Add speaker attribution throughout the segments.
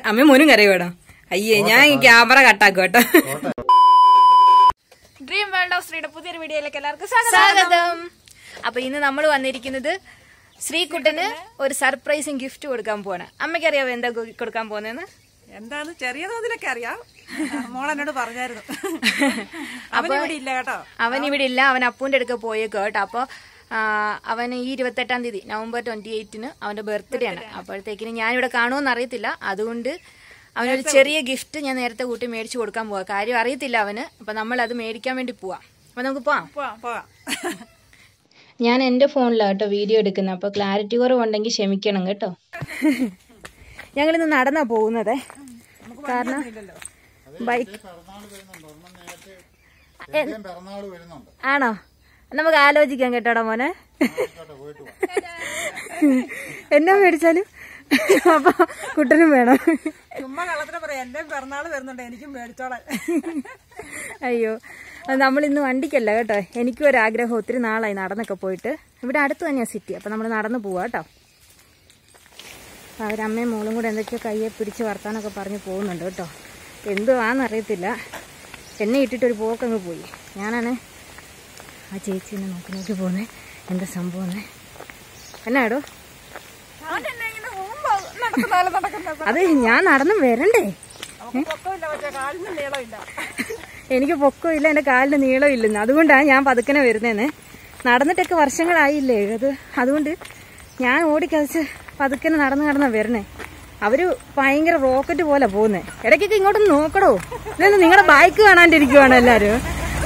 Speaker 1: അമ്മ മോനും കരയോടാ അയ്യേ ഞാൻ ക്യാമറ കട്ടാക്കും കേട്ടോ
Speaker 2: ഡ്രീം വേൾഡ് ഓഫ് ശ്രീയുടെ പുതിയൊരു വീഡിയോയിലേക്ക് എല്ലാവർക്കും
Speaker 1: സ്വാഗതം അപ്പൊ ഇന്ന് നമ്മൾ വന്നിരിക്കുന്നത് ശ്രീകുട്ടന് ഒരു സർപ്രൈസിങ് ഗിഫ്റ്റ് കൊടുക്കാൻ പോവാണ് അമ്മയ്ക്കറിയാവോ എന്താ ഗു- കൊടുക്കാൻ പോകുന്നതെന്ന്
Speaker 3: എന്താന്ന് ചെറിയ തോതിലൊക്കെ അറിയാം മോളെന്നോട് പറഞ്ഞായിരുന്നു അവനിവിടെ ഇല്ല കേട്ടോ
Speaker 1: അവൻ ഇവിടെ ഇല്ല അവൻ അപ്പൂന്റെ അടുക്ക പോയേക്കോ കേട്ടോ അപ്പൊ ആ, അവന് ഈ ഇരുപത്തെട്ടാം തീയതി നവംബർ ട്വന്റി എയ്റ്റിന് അവന്റെ ബർത്ത്ഡേ ആണ് അപ്പോഴത്തേക്കിന് ഞാനിവിടെ കാണുമെന്ന് അറിയത്തില്ല അതുകൊണ്ട് അവനൊരു ചെറിയ ഗിഫ്റ്റ് ഞാൻ നേരത്തെ കൂട്ടി മേടിച്ചു കൊടുക്കാൻ പോവാ കാര്യം അറിയത്തില്ല അവന് അപ്പൊ നമ്മൾ അത് മേടിക്കാൻ വേണ്ടി പോവാം അപ്പൊ നമുക്ക് പോവാം
Speaker 3: പോവാം പോവാം
Speaker 1: ഞാൻ എൻ്റെ ഫോണിലാണ് കേട്ടോ വീഡിയോ എടുക്കുന്നത് അപ്പോൾ ക്ലാരിറ്റി കുറവുണ്ടെങ്കിൽ ക്ഷമിക്കണം കേട്ടോ ഞങ്ങളിന്ന് നടന്നാ പോകുന്നത് കാരണം ബൈക്ക് ആണോ നമുക്ക് ആലോചിക്കാം കേട്ടോടാ മോനെ എന്നാ മേടിച്ചാലും അപ്പൊ കുട്ടനും വേണം
Speaker 3: ചുമ്മാ കള്ളത്തിന് പറയാം എന്റെ പിറന്നാള് വരുന്നുണ്ട് എനിക്കും മേടിച്ചോളാൻ
Speaker 1: അയ്യോ നമ്മൾ ഇന്ന് വണ്ടിക്കല്ല കേട്ടോ എനിക്കും ഒരു ആഗ്രഹം ഒത്തിരി നാളായി നടന്നൊക്കെ പോയിട്ട് ഇവിടെ അടുത്ത് തന്നെയാണ് സിറ്റി അപ്പം നമ്മൾ നടന്നു പോവാ കേട്ടോ അപ്പം അവരമ്മയും മോളും കൂടെ എന്തൊക്കെയോ കയ്യെ പിടിച്ച് വർത്താനൊക്കെ പറഞ്ഞ് പോകുന്നുണ്ട് കേട്ടോ എന്തുവാന്നറിയത്തില്ല എന്നെ ഇട്ടിട്ടൊരു പോക്കങ്ങ് പോയി ഞാനാണ് ആ ചേച്ചീനെ നോക്കി നോക്കി പോകുന്നത് എന്താ സംഭവം എന്നാടോ
Speaker 3: നടക്കുന്നാലും നടക്കുന്നത്
Speaker 1: അത് ഞാൻ നടന്നും വരണ്ടേ
Speaker 3: നമുക്ക് പൊക്കമില്ല പക്ഷേ കാലിന് നീളമില്ല
Speaker 1: എനിക്ക് പൊക്കമില്ല എൻ്റെ കാലിന് നീളമില്ലെന്ന് അതുകൊണ്ടാണ് ഞാൻ പതുക്കനെ വരുന്നതെന്ന് നടന്നിട്ടൊക്കെ വർഷങ്ങളായില്ലേ അത് അതുകൊണ്ട് ഞാൻ ഓടിക്കതച്ച് പതുക്കനെ നടന്ന് നടന്നാ വരണേ അവര് ഭയങ്കര റോക്കറ്റ് പോലെ പോകുന്നേ ഇടയ്ക്കൊക്കെ ഇങ്ങോട്ടൊന്ന് നോക്കടോ ഇല്ലെന്ന് നിങ്ങളുടെ ബൈക്ക് കാണാണ്ടിരിക്കുവാണ് എല്ലാരും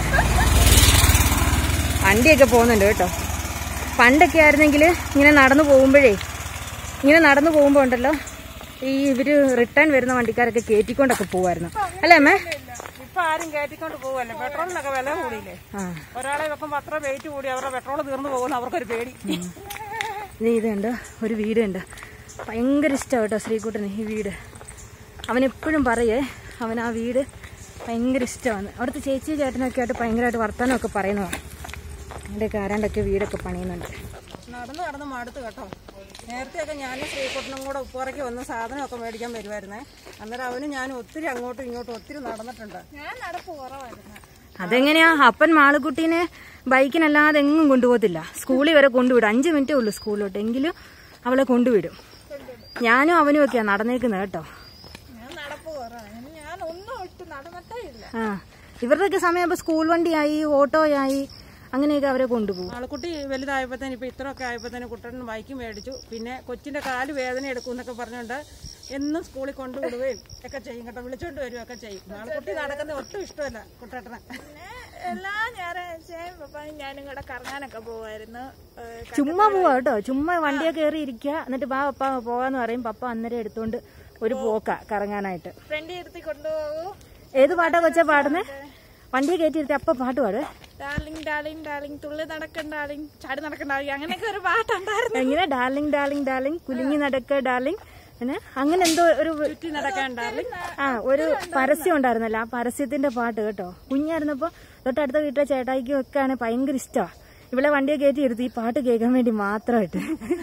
Speaker 1: വണ്ടിയൊക്കെ പോകുന്നുണ്ട് കേട്ടോ പണ്ടൊക്കെ ആയിരുന്നെങ്കിൽ ഇങ്ങനെ നടന്നു പോകുമ്പോഴേ ഇങ്ങനെ നടന്നു പോകുമ്പോൾ ഉണ്ടല്ലോ ഈ ഇവര് റിട്ടേൺ വരുന്ന വണ്ടിക്കാരൊക്കെ കയറ്റിക്കൊണ്ടൊക്കെ പോവായിരുന്നു അല്ലേ അമ്മേ
Speaker 3: ഇപ്പൊ ആരും കയറ്റിക്കൊണ്ട് പോവല്ലേ പെട്രോളിനൊക്കെ വില കൂടിയില്ലേ
Speaker 1: ആ
Speaker 3: ഒരാളെ വെക്കുമ്പോ അത്ര വെയിറ്റ് കൂടി അവരുടെ പെട്രോൾ തീർന്നു പോകുന്ന അവർക്കൊരു പേടി
Speaker 1: ഇത് ഇതുണ്ട് ഒരു വീടുണ്ട് ഭയങ്കര ഇഷ്ടമാണ് കേട്ടോ ശ്രീകുട്ടന് ഈ വീട് അവൻ എപ്പോഴും പറയേ അവൻ ആ വീട് ഭയങ്കര ഇഷ്ടമാണ് അവിടുത്തെ ചേച്ചി ചേട്ടനൊക്കെ ആയിട്ട് ഭയങ്കരമായിട്ട് വർത്തമാനമൊക്കെ പറയുന്നതാണ് അതിൻ്റെയൊക്കെ ആരാണ്ടൊക്കെ വീടൊക്കെ പണിയുന്നുണ്ട്
Speaker 3: നടന്ന് നടന്ന് മടുത്ത് കേട്ടോ നേരത്തെയൊക്കെ ഞാനും ശ്രീകുട്ടനും കൂടെ ഉപ്പുറയ്ക്ക് വന്ന് സാധനമൊക്കെ മേടിക്കാൻ വരുമായിരുന്നേ അന്നേരം അവനും ഞാനും ഒത്തിരി അങ്ങോട്ടും ഇങ്ങോട്ടും ഒത്തിരി നടന്നിട്ടുണ്ട്
Speaker 2: ഞാൻ നടപ്പ് കുറവായിരുന്നു
Speaker 1: അതെങ്ങനെയാ അപ്പൻ മാളുകുട്ടീനെ ബൈക്കിനല്ലാതെ എങ്ങും കൊണ്ടുപോകത്തില്ല സ്കൂളിൽ വരെ കൊണ്ടുവിടും അഞ്ച് മിനിറ്റേ ഉള്ളൂ സ്കൂളിലോട്ട് എങ്കിലും അവളെ കൊണ്ടുവിടും ഞാനും അവനും ഒക്കെയാ നടന്നേക്കുന്നത് കേട്ടോ
Speaker 2: ഞാൻ നടപ്പ് കുറവാണ് ഞാൻ ഒന്നും ഇട്ട് നടന്നിട്ടേ ഇല്ല
Speaker 1: ആ ഇവരുടെയൊക്കെ സമയം സ്കൂൾ വണ്ടിയായി ഓട്ടോയായി അങ്ങനെയൊക്കെ അവരെ കൊണ്ടുപോകും
Speaker 3: ആൾക്കുട്ടി വലുതായപ്പോഴത്തേന് ഇപ്പൊ ഇത്രയൊക്കെ ആയപ്പോഴത്തേന് കുട്ടൻ ബൈക്ക് മേടിച്ചു പിന്നെ കൊച്ചിന്റെ കാല് വേദന എടുക്കും എന്നൊക്കെ പറഞ്ഞുകൊണ്ട് എന്നും സ്കൂളിൽ കൊണ്ടുവിടുകയും ഒക്കെ ചെയ്യും കേട്ടോ വിളിച്ചോണ്ട് വരികയൊക്കെ ചെയ്യും ആൾക്കുട്ടി നടക്കുന്നത് ഒട്ടും ഇഷ്ടമല്ല കുട്ടേട്ടനെ
Speaker 2: പിന്നെ എല്ലാ ഞായറാഴ്ചയും പപ്പായും ഞാനും കൂടെ കറങ്ങാനൊക്കെ പോവായിരുന്നു ഏഹ്
Speaker 1: ചുമ്മാ പോവാ കേട്ടോ ചുമ്മാ വണ്ടിയെ കയറി ഇരിക്കുക എന്നിട്ട് പാ പപ്പ പോവാന്ന് പറയും പപ്പ അന്നേരം എടുത്തോണ്ട് ഒരു പോക്ക കറങ്ങാനായിട്ട്
Speaker 2: ഫ്രണ്ട് ഇരുത്തി കൊണ്ടുപോകും
Speaker 1: ഏത് പാട്ടാ കൊച്ചാ പാടുന്നേ വണ്ടിയെ കയറ്റി ഇരുത്തി അപ്പ പാട്ട് പാട്
Speaker 2: ഡാർലിംഗ് ഡാർലിംഗ് ഡാർലിംഗ് തുള്ളി നടക്കണ്ട ഡാർലിംഗ് ചാടി നടക്കണ്ട darling. അങ്ങനെയൊക്കെ ഒരു പാട്ടുണ്ടായിരുന്നു
Speaker 1: എങ്ങനെ ഡാർലിംഗ് ഡാർലിംഗ് ഡാർലിംഗ് കുലുങ്ങി നടക്ക ഡാർലിംഗ് പിന്നെ അങ്ങനെ എന്തോ ഒരു
Speaker 3: ചുറ്റി നടക്കാണ്ടാർലിംഗ്
Speaker 1: ആ ഒരു പരസ്യം ഉണ്ടായിരുന്നല്ലോ ആ പരസ്യത്തിന്റെ പാട്ട് കേട്ടോ കുഞ്ഞായിരുന്നപ്പോ തൊട്ടടുത്ത വീട്ടിലെ ചേട്ടായിക്കും ഒക്കെ ആണ് ഭയങ്കര ഇഷ്ടമാണ് ഇവിടെ വണ്ടിയെ കയറ്റി ഇരുത്തി ഈ പാട്ട് കേൾക്കാൻ വേണ്ടി മാത്രമായിട്ട്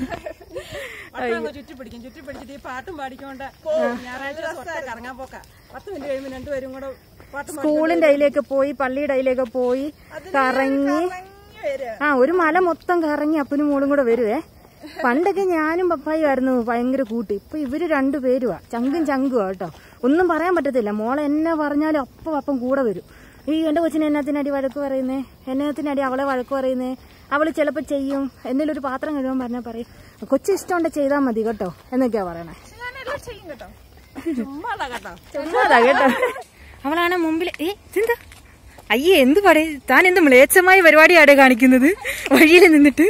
Speaker 3: വട്ടം ചുറ്റി പിടിക്കും ചുറ്റി പിടിച്ചിട്ട് ഈ പാട്ടും പാടിക്കൊണ്ട് ഞായറാഴ്ച ദിവസം ഒറ്റ കറങ്ങാൻ പോക്ക പത്ത് മിനിറ്റ് കഴിയുമ്പോൾ രണ്ടുപേരും കൂടെ പാട്ടും പാടി
Speaker 1: സ്കൂളിന്റെ അതിലേക്ക് പോയി പള്ളിയുടെ അതിലേക്ക് പോയി കറങ്ങി ആ ഒരു മല മൊത്തം കറങ്ങി അപ്പനും മോളും കൂടെ വരുവേ പണ്ടൊക്കെ ഞാനും പപ്പായും ആയിരുന്നു ഭയങ്കര കൂട്ടി ഇപ്പൊ ഇവര് രണ്ടുപേരുവാ ചങ്കും ചങ്കുവാ കേട്ടോ ഒന്നും പറയാൻ പറ്റത്തില്ല മോളെ എന്നെ പറഞ്ഞാലും അപ്പം അപ്പം കൂടെ വരും ഈ എന്റെ കൊച്ചിനെ എന്നത്തിനടി വഴക്ക് പറയുന്നേ എന്നത്തിനടി അവളെ വഴക്ക് പറയുന്നേ അവള് ചിലപ്പോ ചെയ്യും എന്തെങ്കിലും ഒരു പാത്രം കഴുകാൻ പറഞ്ഞാൽ പറയും കൊച്ചു ഇഷ്ടമുണ്ടെ ചെയ്താൽ മതി കേട്ടോ എന്നൊക്കെയാ പറയണേ
Speaker 2: ഞാനെല്ലാം ചെയ്യും കേട്ടോ
Speaker 3: ചുമ്മാതാ കേട്ടോ
Speaker 1: ചുമ്മാതാ കേട്ടോ അവളാണ് മുമ്പിൽ ഏ ഇതെന്താ അയ്യേ എന്ത് പറയ താൻ എന്ത് മ്ലേച്ഛമായ പരിപാടിയാണ് കാണിക്കുന്നത് വഴിയിൽ നിന്നിട്ട്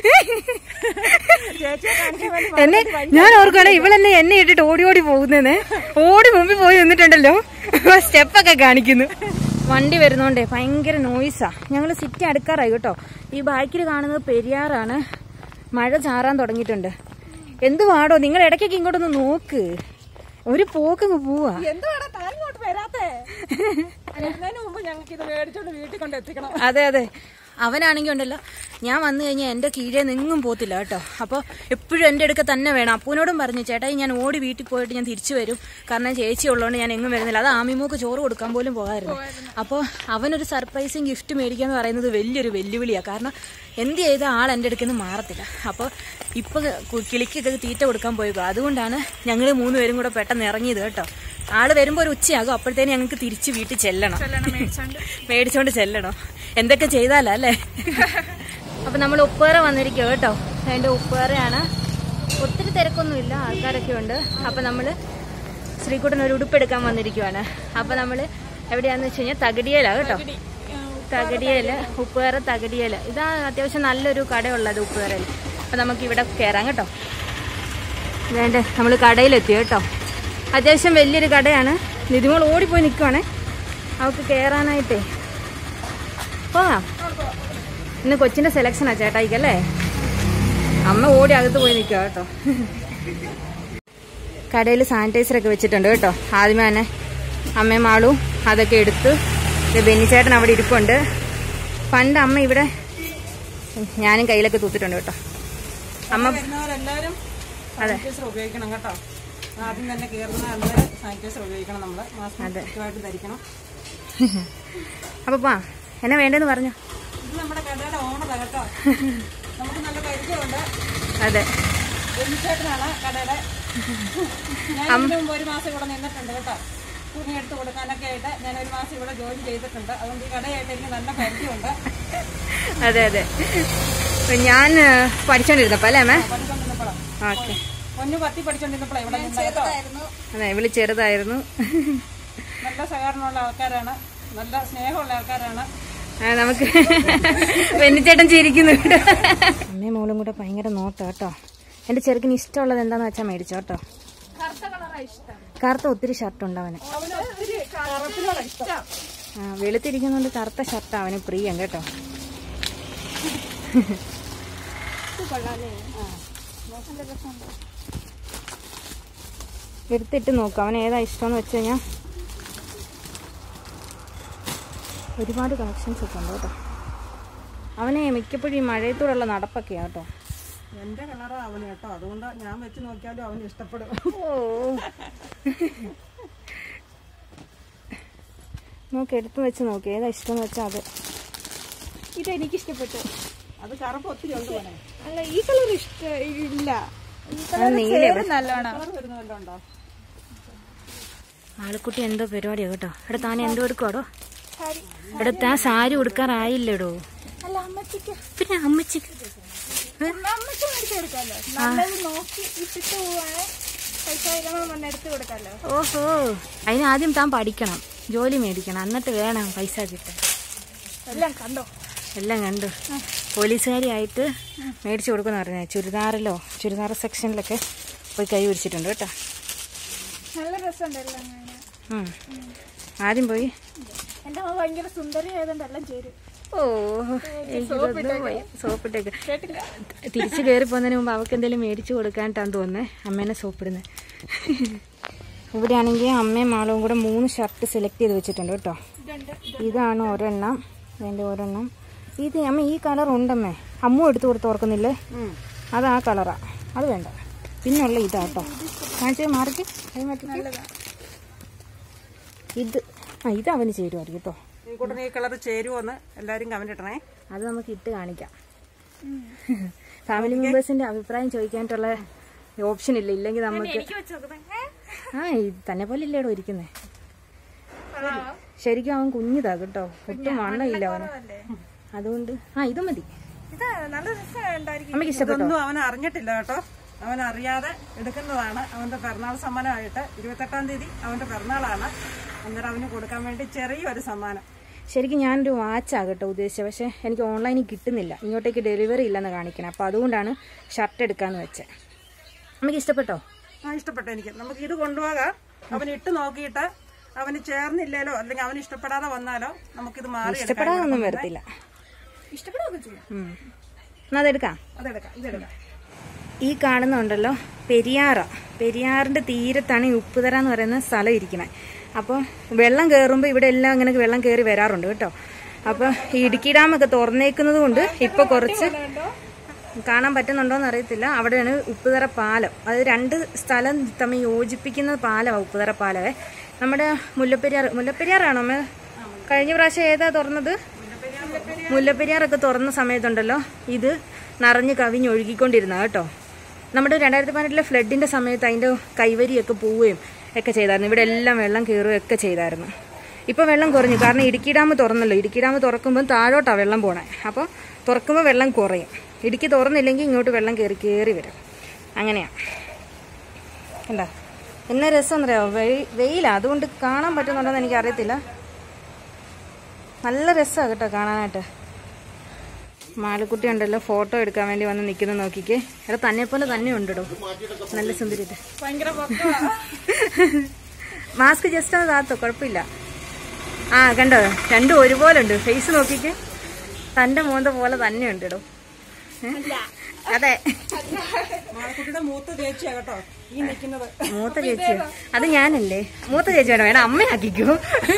Speaker 3: ചേച്ചിയെ കാണിക്കാൻ വേണ്ടി
Speaker 1: എന്നെ ഞാൻ ഓർക്കുകയാണ് ഇവളെന്നെ എന്നെ ഇട്ടിട്ട് ഓടി ഓടി പോകുന്നേനെ ഓടി മുമ്പിൽ പോയി നിന്നിട്ടുണ്ടല്ലോ സ്റ്റെപ്പൊക്കെ കാണിക്കുന്നു വണ്ടി വരുന്നോണ്ടേ ഭയങ്കര നോയിസാ ഞങ്ങൾ സിറ്റി അടുക്കാറായി കേട്ടോ ഈ ബാക്കിൽ കാണുന്നത് പെരിയാറാണ് മഴ ചാറാൻ തുടങ്ങിയിട്ടുണ്ട് എന്ത് പാടോ നിങ്ങൾ ഇടയ്ക്കൊക്കെ ഇങ്ങോട്ടൊന്ന് നോക്ക് ഒരു പോക്കങ്ങ് പോവാ
Speaker 3: എന്തുവാടാ താൻ ഇങ്ങോട്ട് വരാത്തേ വരുന്നതിന് മുമ്പ് ഞങ്ങൾക്ക് ഇത് മേടിച്ചോണ്ട് വീട്ടിൽ കൊണ്ട് എത്തിക്കണം
Speaker 1: അതെ അതെ അവനാണെങ്കിൽ ഉണ്ടല്ലോ ഞാൻ വന്നു കഴിഞ്ഞാൽ എൻ്റെ കീഴേ നിങ്ങും പോത്തില്ല കേട്ടോ അപ്പോൾ എപ്പോഴും എൻ്റെ അടുക്ക തന്നെ വേണം അപ്പൂനോടും പറഞ്ഞു ചേട്ടായി ഞാൻ ഓടി വീട്ടിൽ പോയിട്ട് ഞാൻ തിരിച്ചു വരും കാരണം ചേച്ചി ഉള്ളതുകൊണ്ട് ഞാൻ എങ്ങും വരുന്നില്ല അത് ആമിമൂക്ക് ചോറ് കൊടുക്കാൻ പോലും പോകായിരുന്നു അപ്പോൾ അവനൊരു സർപ്രൈസിങ് ഗിഫ്റ്റ് മേടിക്കുക എന്ന് പറയുന്നത് വലിയൊരു വെല്ലുവിളിയാണ് കാരണം എന്ത് ചെയ്ത ആൾ എൻ്റെ അടുക്കൽ നിന്ന് മാറത്തില്ല അപ്പോൾ ഇപ്പോൾ കിളിക്കൊക്കെ തീറ്റ കൊടുക്കാൻ പോയിക്കോ അതുകൊണ്ടാണ് ഞങ്ങൾ മൂന്ന് പേരും കൂടെ പെട്ടെന്ന് ഇറങ്ങിയത് കേട്ടോ ആള് വരുമ്പോൾ ഒരു ഉച്ചയാകും അപ്പോഴത്തേന് ഞങ്ങൾക്ക് തിരിച്ച് വീട്ടിൽ ചെല്ലണം മേടിച്ചോണ്ട് ചെല്ലണം എന്തൊക്കെ ചെയ്താലോ അല്ലേ അപ്പൊ നമ്മൾ ഉപ്പേറ വന്നിരിക്കും കേട്ടോ അതിന്റെ ഉപ്പേറയാണ് ഒത്തിരി തിരക്കൊന്നുമില്ല ആൾക്കാരൊക്കെ ഉണ്ട് അപ്പൊ നമ്മള് ശ്രീകുട്ടൻ ഒരു ഉടുപ്പെടുക്കാൻ വന്നിരിക്കുവാണ് അപ്പൊ നമ്മള് എവിടെയാന്ന് വെച്ച് കഴിഞ്ഞാൽ തകടിയല കേട്ടോ തകടിയല് ഉപ്പേറ തകടിയല് ഇതാ അത്യാവശ്യം നല്ലൊരു കടയുള്ളത് ഉപ്പേറയിൽ അപ്പൊ നമുക്ക് ഇവിടെ കയറാം കേട്ടോ വേണ്ടേ നമ്മൾ കടയിലെത്തി കേട്ടോ അത്യാവശ്യം വലിയൊരു കടയാണ് നിതിമോൾ ഓടിപ്പോയി നിൽക്കുവാണേ അവൾക്ക് കയറാനായിട്ടേ പോകാം ഇന്ന് കൊച്ചിന്റെ സെലക്ഷനാ ചേട്ടായിക്കല്ലേ അമ്മ ഓടി അകത്ത് പോയി നിൽക്കുക കേട്ടോ കടയിൽ സാനിറ്റൈസർ ഒക്കെ വെച്ചിട്ടുണ്ട് കേട്ടോ ആദ്യമേ തന്നെ അമ്മയും ആളും അതൊക്കെ എടുത്ത് ഇത് ബെന്നിച്ചേട്ടൻ അവിടെ ഇരിപ്പുണ്ട് പണ്ട് അമ്മ ഇവിടെ ഞാനും കയ്യിലൊക്കെ തൂത്തിട്ടുണ്ട് കേട്ടോ അമ്മ
Speaker 3: വരുന്നവരെല്ലാവരും സാനിറ്റൈസർ ഉപയോഗിക്കണം കേട്ടോ ആദ്യം തന്നെ കയറുന്ന അന്നേരം സാനിറ്റൈസർ ഉപയോഗിക്കണം നമ്മൾ മാസ്ക് കൃത്യമായിട്ട് ധരിക്കണം
Speaker 1: അപ്പൊ പാ എന്നാ വേണ്ടെന്ന് പറഞ്ഞു
Speaker 3: ഇത് നമ്മുടെ കടയുടെ ഓണറാ കേട്ടോ നമുക്ക് നല്ല പരിചയമുണ്ട്
Speaker 1: അതെ
Speaker 3: ബെന്നിച്ചേട്ടനാണ് കടയുടെ ഞാൻ ഇതിനു മുമ്പ് ഒരു മാസം ഇവിടെ നിന്നിട്ടുണ്ട് കേട്ടോ തുണി എടുത്ത് കൊടുക്കാനൊക്കെ ആയിട്ട് ഞാൻ ഒരു മാസം ഇവിടെ ജോലി ചെയ്തിട്ടുണ്ട് അതുകൊണ്ട് ഈ കടയായിട്ട് എനിക്ക് നല്ല പരിചയമുണ്ട്
Speaker 1: അതെ അതെ ഞാൻ പഠിച്ചോണ്ടിരുന്നപ്പോ അല്ലേ അമ്മേ
Speaker 3: പഠിച്ചോണ്ടിരുന്നപ്പോഴാണ്
Speaker 1: ഓക്കെ
Speaker 3: പൊന്നു പത്തി പഠിച്ചോണ്ടിരുന്നപ്പോഴാണ് ഇവിടെ നിന്ന് കേട്ടോ
Speaker 1: അതെ ഇവള് ചെറുതായിരുന്നു
Speaker 3: നല്ല സഹകരണമുള്ള ആൾക്കാരാണ് നല്ല സ്നേഹമുള്ള ആൾക്കാരാണ്
Speaker 1: ആ, നമുക്ക് വെന്നിച്ചേട്ടൻ ചിരിക്കുന്നുണ്ട് അമ്മയും മോളും കൂടെ ഭയങ്കര നോട്ട കേട്ടോ എന്റെ ചെറുക്കിന് ഇഷ്ടമുള്ളത് എന്താന്ന് വെച്ചാൽ മേടിച്ചോ കേട്ടോ
Speaker 2: കറുത്ത കളറാ ഇഷ്ടം
Speaker 1: കറുത്ത ഒത്തിരി ഷർട്ട് ഉണ്ട് അവന്
Speaker 2: അവന് ഒത്തിരി കറുപ്പിനോടാ ഇഷ്ടം
Speaker 1: ആ, വെളുത്തിരിക്കുന്നോണ്ട് കറുത്ത ഷർട്ട് അവന് പ്രിയം കേട്ടോ
Speaker 2: ഇത് കൊള്ളാലേ നല്ല രസമുണ്ട്
Speaker 1: എടുത്തിട്ട് നോക്കും അവൻ ഏതാ ഇഷ്ടമെന്ന് വെച്ച് കഴിഞ്ഞാൽ ഒരുപാട് കളക്ഷൻസ് ഒക്കെ ഉണ്ട് കേട്ടോ അവനെ മിക്കപ്പോഴും ഈ മഴയത്തൂടെയുള്ള നടപ്പൊക്കെയാ കേട്ടോ
Speaker 3: എന്റെ കളറാ അവന് കേട്ടോ അതുകൊണ്ട് ഞാൻ വെച്ച് നോക്കിയാലും അവന് ഇഷ്ടപ്പെടും
Speaker 1: ഓ നോക്ക് എടുത്ത് വെച്ച് നോക്ക് ഏതാ ഇഷ്ടം വെച്ചാൽ അത്
Speaker 2: ഇത് എനിക്ക് ഇഷ്ടപ്പെട്ടു
Speaker 3: അത് കറുപ്പ് ഒത്തിരി ഉണ്ട് പോലെ
Speaker 2: അല്ല ഈ കളർ ഇഷ്ട ഇല്ല ഈ
Speaker 1: അത്
Speaker 2: കളർ
Speaker 1: നീല
Speaker 2: നല്ലോണം
Speaker 3: കളർ വരുന്ന വല്ലതും ഉണ്ടോ
Speaker 1: ആൾക്കുട്ടി എന്തോ പരിപാടിയാ കേട്ടോ ഇവിടെ താൻ എന്തോ എടുക്കുവാടോ
Speaker 2: സാരി
Speaker 1: ഇവിടെ താൻ സാരി ഉടുക്കാറായില്ലടോ
Speaker 2: അല്ല അമ്മച്ചിക്ക്
Speaker 1: പിന്നെ അമ്മച്ചിക്ക് ഏ?
Speaker 2: അമ്മച്ചി മേടിച്ചു കൊടുക്കാലോ നല്ലത് നോക്കി ഇട്ടിട്ട് പോവാണ് പൈസ വരുമ്പോൾ വന്ന് എടുത്ത് കൊടുക്കാലോ
Speaker 1: ഓഹോ അതിന് ആദ്യം താൻ പഠിക്കണം ജോലി മേടിക്കണം എന്നിട്ട് വേണം പൈസ കിട്ടാൻ
Speaker 2: എല്ലാം കണ്ടോ
Speaker 1: എല്ലാം കണ്ടു പോലീസുകാരിയായിട്ട് മേടിച്ചു കൊടുക്കുന്ന പറഞ്ഞ ചുരിദാറിലോ ചുരിദാർ സെക്ഷനിലൊക്കെ പോയി കൈ പിടിച്ചിട്ടുണ്ട് കേട്ടോ
Speaker 2: നല്ല രസമുണ്ട് എല്ലാം കാണാൻ
Speaker 1: ഉം. ആദ്യം പോയി
Speaker 2: എന്റെ അമ്മ ഭയങ്കര സുന്ദരി ആയതുകൊണ്ട് എല്ലാം ചേരും
Speaker 1: ഓ എനിക്കിതൊന്നും വയ്യ. സോപ്പിട്ടേക്ക്
Speaker 2: കേട്ടില്ല
Speaker 1: തിരിച്ചു കയറി പോകുന്നതിന് മുമ്പ് അവൾക്ക് എന്തെങ്കിലും മേടിച്ചു കൊടുക്കാനിട്ടാന്ന് തോന്നുന്നേ അമ്മേനെ സോപ്പിടുന്നത് ഇവിടെയാണെങ്കിൽ അമ്മയും മാളവും കൂടെ മൂന്ന് ഷർട്ട് സെലക്ട് ചെയ്ത് വെച്ചിട്ടുണ്ട് കേട്ടോ
Speaker 2: ഇതുണ്ട്
Speaker 1: ഇതാണ് ഒരെണ്ണം അതിൻ്റെ ഒരെണ്ണം ഇത് അമ്മ ഈ കളർ ഉണ്ടമ്മേ അമ്മു എടുത്തു കൊടുത്ത് ഓർക്കുന്നില്ലേ അത് ആ കളറാ അത് വേണ്ട പിന്നുള്ള ഇതാ കേട്ടോ കാണിച്ചേ മാറിക്ക് അത് മാറ്റിക്ക് ഇത് ആ ഇത് അവന് ചേരുമായിരിക്കും കേട്ടോ
Speaker 3: ഈ കൂട്ടന് ഈ കളർ ചേരുമോന്ന് എല്ലാവരും കമന്റ് ഇടണേ
Speaker 1: അത് നമുക്ക് ഇട്ട് കാണിക്കാം ഫാമിലി മെമ്പേഴ്സിന്റെ അഭിപ്രായം ചോദിക്കാനായിട്ടുള്ള ഓപ്ഷൻ ഇല്ല ഇല്ലെങ്കിൽ നമുക്ക്
Speaker 2: എനിക്ക് വെച്ച് നോക്കുന്നത്
Speaker 1: ആ ഈ തന്നെ പോലെ ഇല്ലേടോ ഇരിക്കുന്നേ ശരിക്കും അവൻ കുഞ്ഞിതാ കേട്ടോ ഒട്ടും വണ്ണയില്ല അവന് അതുകൊണ്ട് ആ ഇത് മതി
Speaker 2: ഇത് നല്ല രസം ഉണ്ടായിരിക്കും
Speaker 1: അമ്മയ്ക്ക് ഇഷ്ടപ്പെട്ടോ
Speaker 3: ഇതൊന്നും അവൻ അറിഞ്ഞിട്ടില്ല കേട്ടോ അവൻ അറിയാതെ എടുക്കുന്നതാണ് അവന്റെ പിറന്നാൾ സമ്മാനമായിട്ട് ഇരുപത്തെട്ടാം തീയതി അവന്റെ പിറന്നാളാണ് അന്നേരം അവന് കൊടുക്കാൻ വേണ്ടി ചെറിയൊരു സമ്മാനം
Speaker 1: ശരിക്കും ഞാനൊരു വാച്ചാ കേട്ടോ ഉദ്ദേശിച്ചത് പക്ഷേ എനിക്ക് ഓൺലൈനിൽ കിട്ടുന്നില്ല ഇങ്ങോട്ടേക്ക് ഡെലിവറി ഇല്ലെന്ന് കാണിക്കണം അപ്പോൾ അതുകൊണ്ടാണ് ഷർട്ട് എടുക്കാന്ന് വെച്ചത് അമ്മയ്ക്ക് ഇഷ്ടപ്പെട്ടോ
Speaker 3: ആ ഇഷ്ടപ്പെട്ടു എനിക്ക് നമുക്ക് ഇത് കൊണ്ടുപോകാം അവൻ ഇട്ട് നോക്കിയിട്ട് അവന് ചേർന്നില്ലേലോ അല്ലെങ്കിൽ അവന് ഇഷ്ടപ്പെടാതെ വന്നാലോ നമുക്കിത് മാറി എടുക്കാം
Speaker 1: ഇഷ്ടപ്പെടാതൊന്നും വരത്തില്ല
Speaker 2: ഇഷ്ടപ്പെടുകയൊക്കെ ചെയ്യും
Speaker 1: ഉം. എന്നാ അതെടുക്കാം
Speaker 3: അതെടുക്കാം ഇതെടുക്കാം
Speaker 1: ഈ കാണുന്നുണ്ടല്ലോ പെരിയാറ പെരിയാറിന്റെ തീരത്താണ് ഈ ഉപ്പുതറ എന്ന് പറയുന്ന സ്ഥലം ഇരിക്കുന്നത് അപ്പോൾ വെള്ളം കയറുമ്പോൾ ഇവിടെ എല്ലാം അങ്ങനെ വെള്ളം കയറി വരാറുണ്ട് കേട്ടോ അപ്പൊ ഈ ഇടുക്കി ഡാമൊക്കെ തുറന്നേക്കുന്നത് കൊണ്ട് ഇപ്പൊ കുറച്ച് കാണാൻ പറ്റുന്നുണ്ടോന്ന് അറിയത്തില്ല അവിടെയാണ് ഉപ്പുതറ പാലം അത് രണ്ട് സ്ഥലം തമ്മിൽ യോജിപ്പിക്കുന്ന പാലമാണ് ഉപ്പുതറ പാലമേ നമ്മുടെ മുല്ലപ്പെരിയാർ മുല്ലപ്പെരിയാറാണോ അമ്മ കഴിഞ്ഞ പ്രാവശ്യം ഏതാ തുറന്നത് മുല്ലപ്പെരിയാറൊക്കെ തുറന്ന സമയത്തുണ്ടല്ലോ ഇത് നിറഞ്ഞ് കവിഞ്ഞൊഴുകിക്കൊണ്ടിരുന്ന കേട്ടോ നമ്മുടെ രണ്ടായിരത്തി പതിനെട്ടിലെ ഫ്ലഡിന്റെ സമയത്ത് അതിന്റെ കൈവരിയൊക്കെ പോവുകയും ഒക്കെ ചെയ്തായിരുന്നു ഇവിടെ എല്ലാം വെള്ളം കയറുകയും ഒക്കെ ചെയ്തായിരുന്നു ഇപ്പൊ വെള്ളം കുറഞ്ഞു കാരണം ഇടുക്കി ഡാം തുറന്നല്ലോ ഇടുക്കി ഡാം തുറക്കുമ്പോൾ താഴോട്ടാണ് വെള്ളം പോണേ അപ്പോൾ തുറക്കുമ്പോൾ വെള്ളം കുറയും ഇടുക്കി തുറന്നില്ലെങ്കിൽ ഇങ്ങോട്ട് വെള്ളം കയറി കയറി വരും അങ്ങനെയാ കണ്ടാ എന്നാ രസം എന്നറിയാമോ വെയിൽ വെയിലാ അതുകൊണ്ട് കാണാൻ പറ്റുന്നുണ്ടോന്ന് എനിക്ക് അറിയത്തില്ല നല്ല രസമാണ് കേട്ടോ കാണാനായിട്ട് മാലക്കുട്ടി ഉണ്ടല്ലോ ഫോട്ടോ എടുക്കാൻ വേണ്ടി വന്ന് നിൽക്കുന്നത് നോക്കിക്കേ എടാ തന്നെ പോലെ തന്നെ ഉണ്ടോ നല്ല സുന്ദരിട്ട്
Speaker 2: ഭയങ്കര പൊക്കമാ.
Speaker 1: മാസ്ക് ജസ്റ്റ് ഒന്ന് താത്തോ കുഴപ്പമില്ല ആ കണ്ടോ രണ്ടും ഒരുപോലെ ഉണ്ട് ഫേസ് നോക്കിക്ക് തന്റെ മോന്ത പോലെ തന്നെ ഉണ്ട് ഇടോ അതെ
Speaker 3: മാളക്കുട്ടിയുടെ മൂത്ത ചേച്ചിയാ കേട്ടോ ഈ നിൽക്കുന്നത്
Speaker 1: മൂത്ത ചേച്ചി അത് ഞാനല്ലേ മൂത്ത ചേച്ചി വേണം വേണം അമ്മയാക്കിക്കോ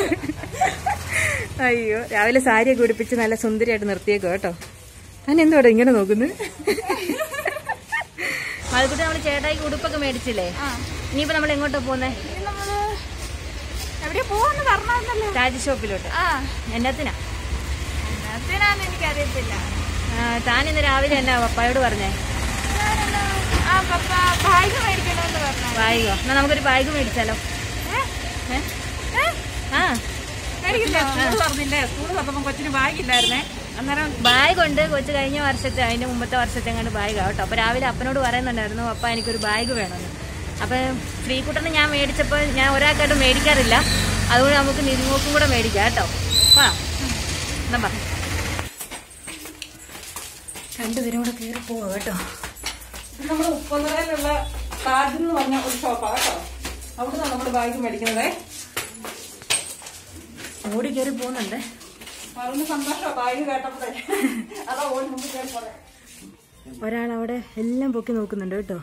Speaker 1: അയ്യോ രാവിലെ സാരിയൊക്കെ ഉടുപ്പിച്ച് നല്ല സുന്ദരിയായിട്ട് നിർത്തിയേക്കോ കേട്ടോ ഞാൻ എന്തോടെ ഇങ്ങനെ നോക്കുന്നു മാലക്കുട്ടി നമ്മള് ചേട്ടായിക്ക് ഉടുപ്പൊക്കെ മേടിച്ചില്ലേ ഇനിയിപ്പോ നമ്മൾ എങ്ങോട്ടാ പോന്നേ
Speaker 2: ഇനി നമ്മള് എവിടെയാ പോവാന്ന് പറഞ്ഞല്ലോ
Speaker 1: രാജ് ഷോപ്പിലോട്ട്
Speaker 2: ആ
Speaker 1: എന്നത്തിനാ
Speaker 2: അതിനാന്ന് എനിക്കറിയത്തില്ല
Speaker 1: ആ, താൻ ഇന്ന് രാവിലെ എന്നാ പപ്പായോട് പറഞ്ഞേ
Speaker 2: ഞാനെന്നാ, ആ പപ്പ ബാഗ് മേടിക്കണമെന്ന് പറഞ്ഞു
Speaker 1: ബാഗോ എന്നാ നമുക്കൊരു ബാഗ് മേടിച്ചാലോ ഏ? ആ
Speaker 3: സ്കൂൾ തുറന്നില്ലേ സ്കൂൾ തുറന്നപ്പോൾ കൊച്ചിന് ബാഗില്ലായിരുന്നേ അന്നേരം
Speaker 1: ബാഗ് ഉണ്ട് കൊച്ചു കഴിഞ്ഞ വർഷത്തെ അതിന്റെ മുമ്പത്തെ വർഷത്തെ എങ്ങാണ്ട് ബാഗ് കേട്ടോ അപ്പൊ രാവിലെ അപ്പനോട് പറയുന്നുണ്ടായിരുന്നു അപ്പ എനിക്കൊരു ബാഗ് വേണമെന്ന് അപ്പൊ ശ്രീകുട്ടനെ ഞാൻ മേടിച്ചപ്പോൾ ഞാൻ ഒരാൾക്കായിട്ട് മേടിക്കാറില്ല അതുകൊണ്ട് നമുക്ക് നിങ്ങൾക്കും കൂടെ മേടിക്കാം കേട്ടോ വാ എന്നാ പറ രണ്ടുപേരും കൂടെ കയറി പോവാ കേട്ടോ
Speaker 3: ഇത് നമ്മുടെ ഉപ്പുതറയിലുള്ള താജ് എന്ന് പറഞ്ഞ ഒരു ഷോപ്പാണ് കേട്ടോ അവിടുന്ന് നമ്മൾ ബാഗ് മേടിക്കുന്നത്
Speaker 1: ഓടി കയറി പോകുന്നുണ്ടേ
Speaker 3: പറഞ്ഞ സന്തോഷമാണ് ബാഗ് കേട്ടപ്പോഴേ അതാ ഓടി മുമ്പ് കയറി പോണേ
Speaker 1: ഒരാൾ അവിടെ എല്ലാം പൊക്കി നോക്കുന്നുണ്ട് കേട്ടോ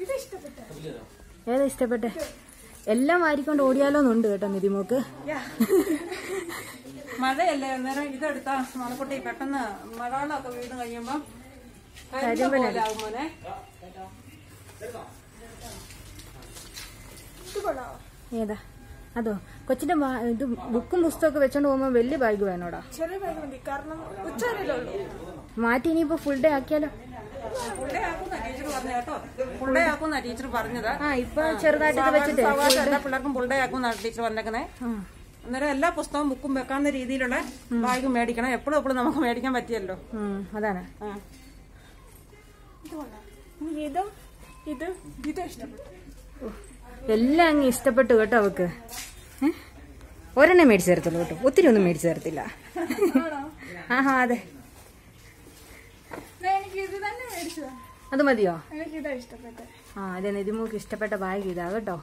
Speaker 1: ഏതാ ഇഷ്ടപ്പെട്ടെ എല്ലാം വാരിക്കൊണ്ട് ഓടിയാലോന്നുണ്ട് കേട്ടോ നിതിമോക്ക്
Speaker 3: മഴയല്ലേ അന്നേരം ഇതെടുത്താ മണക്കുട്ടി പെട്ടെന്ന് മഴവെള്ളമൊക്കെ വീണ് കഴിയുമ്പോ കരിഞ്ഞ പോലെ ആകും മോനെ
Speaker 2: ഇത് കൊള്ളാവോ
Speaker 1: ഏതാ അതോ കൊച്ചിന്റെ ബാ- ഇത് ബുക്കും പുസ്തകമൊക്കെ വെച്ചോണ്ട് പോകുമ്പോ വലിയ ബാഗ് വേണോടാ
Speaker 2: ചെറിയ ബാഗ് മതി കാരണം ഉച്ചവരെയല്ലേ ഉള്ളൂ
Speaker 1: മാറ്റി ഇനിയിപ്പോ ഫുൾ ഡേ ആക്കിയാലോ
Speaker 3: ഫുൾ ഡേ ആക്കുന്ന ടീച്ചർ പറഞ്ഞു കേട്ടോ ഫുൾ ഡേ ആക്കുന്ന ടീച്ചർ പറഞ്ഞത്
Speaker 1: ആ ഇപ്പൊ ചെറുതായിട്ടൊക്കെ വെച്ചിട്ട്
Speaker 3: സാവകാശം എല്ലാ പിള്ളേർക്കും ഫുൾ ഡേ ആക്കുന്ന ടീച്ചർ പറഞ്ഞേക്കുന്നേ
Speaker 1: ആ
Speaker 3: അന്നേരം എല്ലാ പുസ്തകവും ബുക്കും വെക്കാവുന്ന രീതിയിലുള്ള ബാഗ് മേടിക്കണം എപ്പോഴും എപ്പോഴും നമുക്ക് മേടിക്കാൻ പറ്റിയല്ലോ
Speaker 1: ഉം, അതാണ്
Speaker 3: ആ.
Speaker 2: ഇത് കൊള്ളാം ഇനി ഇതും ഇത് ഇതും ഇഷ്ടപ്പെട്ടു
Speaker 1: എല്ലാം അങ്ങ് ഇഷ്ടപ്പെട്ടു കേട്ടോ അവക്ക് ഏ? ഒരെണ്ണം മേടിച്ചു തരത്തുള്ളൂ കേട്ടോ ഒത്തിരി ഒന്നും മേടിച്ചു തരത്തില്ല ആഹാ അതെ
Speaker 2: ഞാൻ എനിക്ക് ഇത് തന്നെ മേടിച്ചതാ
Speaker 1: അത് മതിയോ
Speaker 2: എനിക്ക് ഇതാ ഇഷ്ടപ്പെട്ടത്
Speaker 1: ആ അതെ നിതിമോക്ക് ഇഷ്ടപ്പെട്ട ബാഗ് ഇതാ കേട്ടോ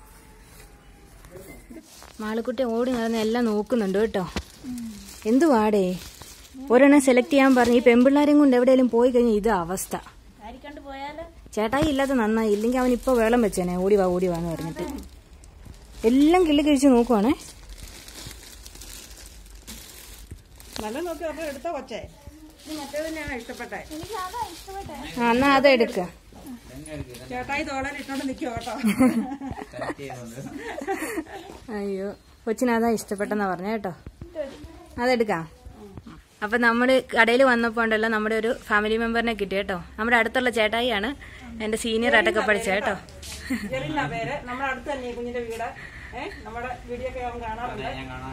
Speaker 1: മാളക്കുട്ടി ഓടി നടന്ന് എല്ലാം നോക്കുന്നുണ്ട് കേട്ടോ എന്തുവാടേ ഒരെണ്ണം സെലക്ട് ചെയ്യാൻ പറഞ്ഞു ഈ പെമ്പിള്ളാരെയും കൊണ്ട് എവിടെയെങ്കിലും പോയി കഴിഞ്ഞാൽ ഇത് അവസ്ഥ ചേട്ടായി ഇല്ലാത്ത നന്നായി ഇല്ലെങ്കിൽ അവൻ ഇപ്പൊ വേളം വെച്ചേനെ ഓടി വാ ഓടി വാന്ന് പറഞ്ഞിട്ട് എല്ലാം കിള്ളി കഴിച്ച് നോക്കുവാണേ
Speaker 3: നല്ല നോക്കി അപ്പോൾ എടുത്താ കൊച്ചേ ഇത് മറ്റേത് തന്നെയാണ് ഇഷ്ടപ്പെട്ടെ
Speaker 2: എനിക്ക് അതാ ഇഷ്ടപ്പെട്ടെ
Speaker 1: ആ എന്നാ അതെടുക്ക
Speaker 3: ചേട്ടായി തോളയിൽ ഇട്ടോണ്ട് നിൽക്കുവോ കേട്ടോ
Speaker 1: അയ്യോ കൊച്ചിനതാ ഇഷ്ടപ്പെട്ടെന്നാ പറഞ്ഞ കേട്ടോ അതെടുക്കാം അപ്പൊ നമ്മള് കടയിൽ വന്നപ്പോ ഉണ്ടല്ലോ നമ്മുടെ ഒരു ഫാമിലി മെമ്പറിനെ കിട്ടി കേട്ടോ നമ്മുടെ അടുത്തുള്ള ചേട്ടായിയാണ് എന്റെ സീനിയർ ആയിട്ടൊക്കെ പഠിച്ച കേട്ടോ
Speaker 3: ജെറിന പേര് നമ്മുടെ അടുത്ത് തന്നെ ഈ കുഞ്ഞിന്റെ വീട് ഏഹ് നമ്മുടെ വീഡിയോ ഒക്കെ അവൻ കാണാറുണ്ട്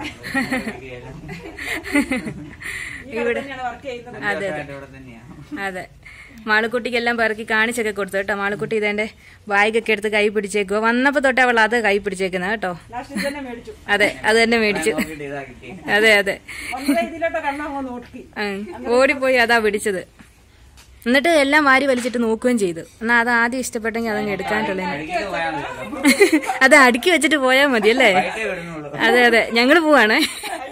Speaker 3: ഈ കടയിൽ തന്നെയാണ് വർക്ക് ചെയ്യുന്നത്
Speaker 1: അതെ അതെ അതെ മാളുക്കുട്ടിക്കെല്ലാം പെറുക്കി കാണിച്ചൊക്കെ കൊടുത്തു കേട്ടോ മാളുക്കുട്ടി ഇതെന്റെ ബാഗൊക്കെ എടുത്ത് കൈ പിടിച്ചേക്കുവോ വന്നപ്പോ തൊട്ട് അവൾ അത് കൈ പിടിച്ചേക്കുന്ന കേട്ടോ
Speaker 3: ലാസ്റ്റ് ഇത് തന്നെ മേടിച്ചു
Speaker 1: അതെ അത് തന്നെ മേടിച്ചു അതെ അതെ
Speaker 3: വന്ന ഇതിലോട്ട് കണ്ണങ്ങ് നോക്കി
Speaker 1: ഉം. ഓടിപ്പോയി അതാ പിടിച്ചത് എന്നിട്ട് എല്ലാം വാരി വലിച്ചിട്ട് നോക്കുകയും ചെയ്തു എന്നാ അത് ആദ്യം ഇഷ്ടപ്പെട്ടെങ്കിൽ അതങ്ങ് എടുക്കാനുള്ളേ അത് അടുക്കി വെച്ചിട്ട് പോയാൽ മതി അല്ലേ അതെ അതെ ഞങ്ങള് പോവാണേ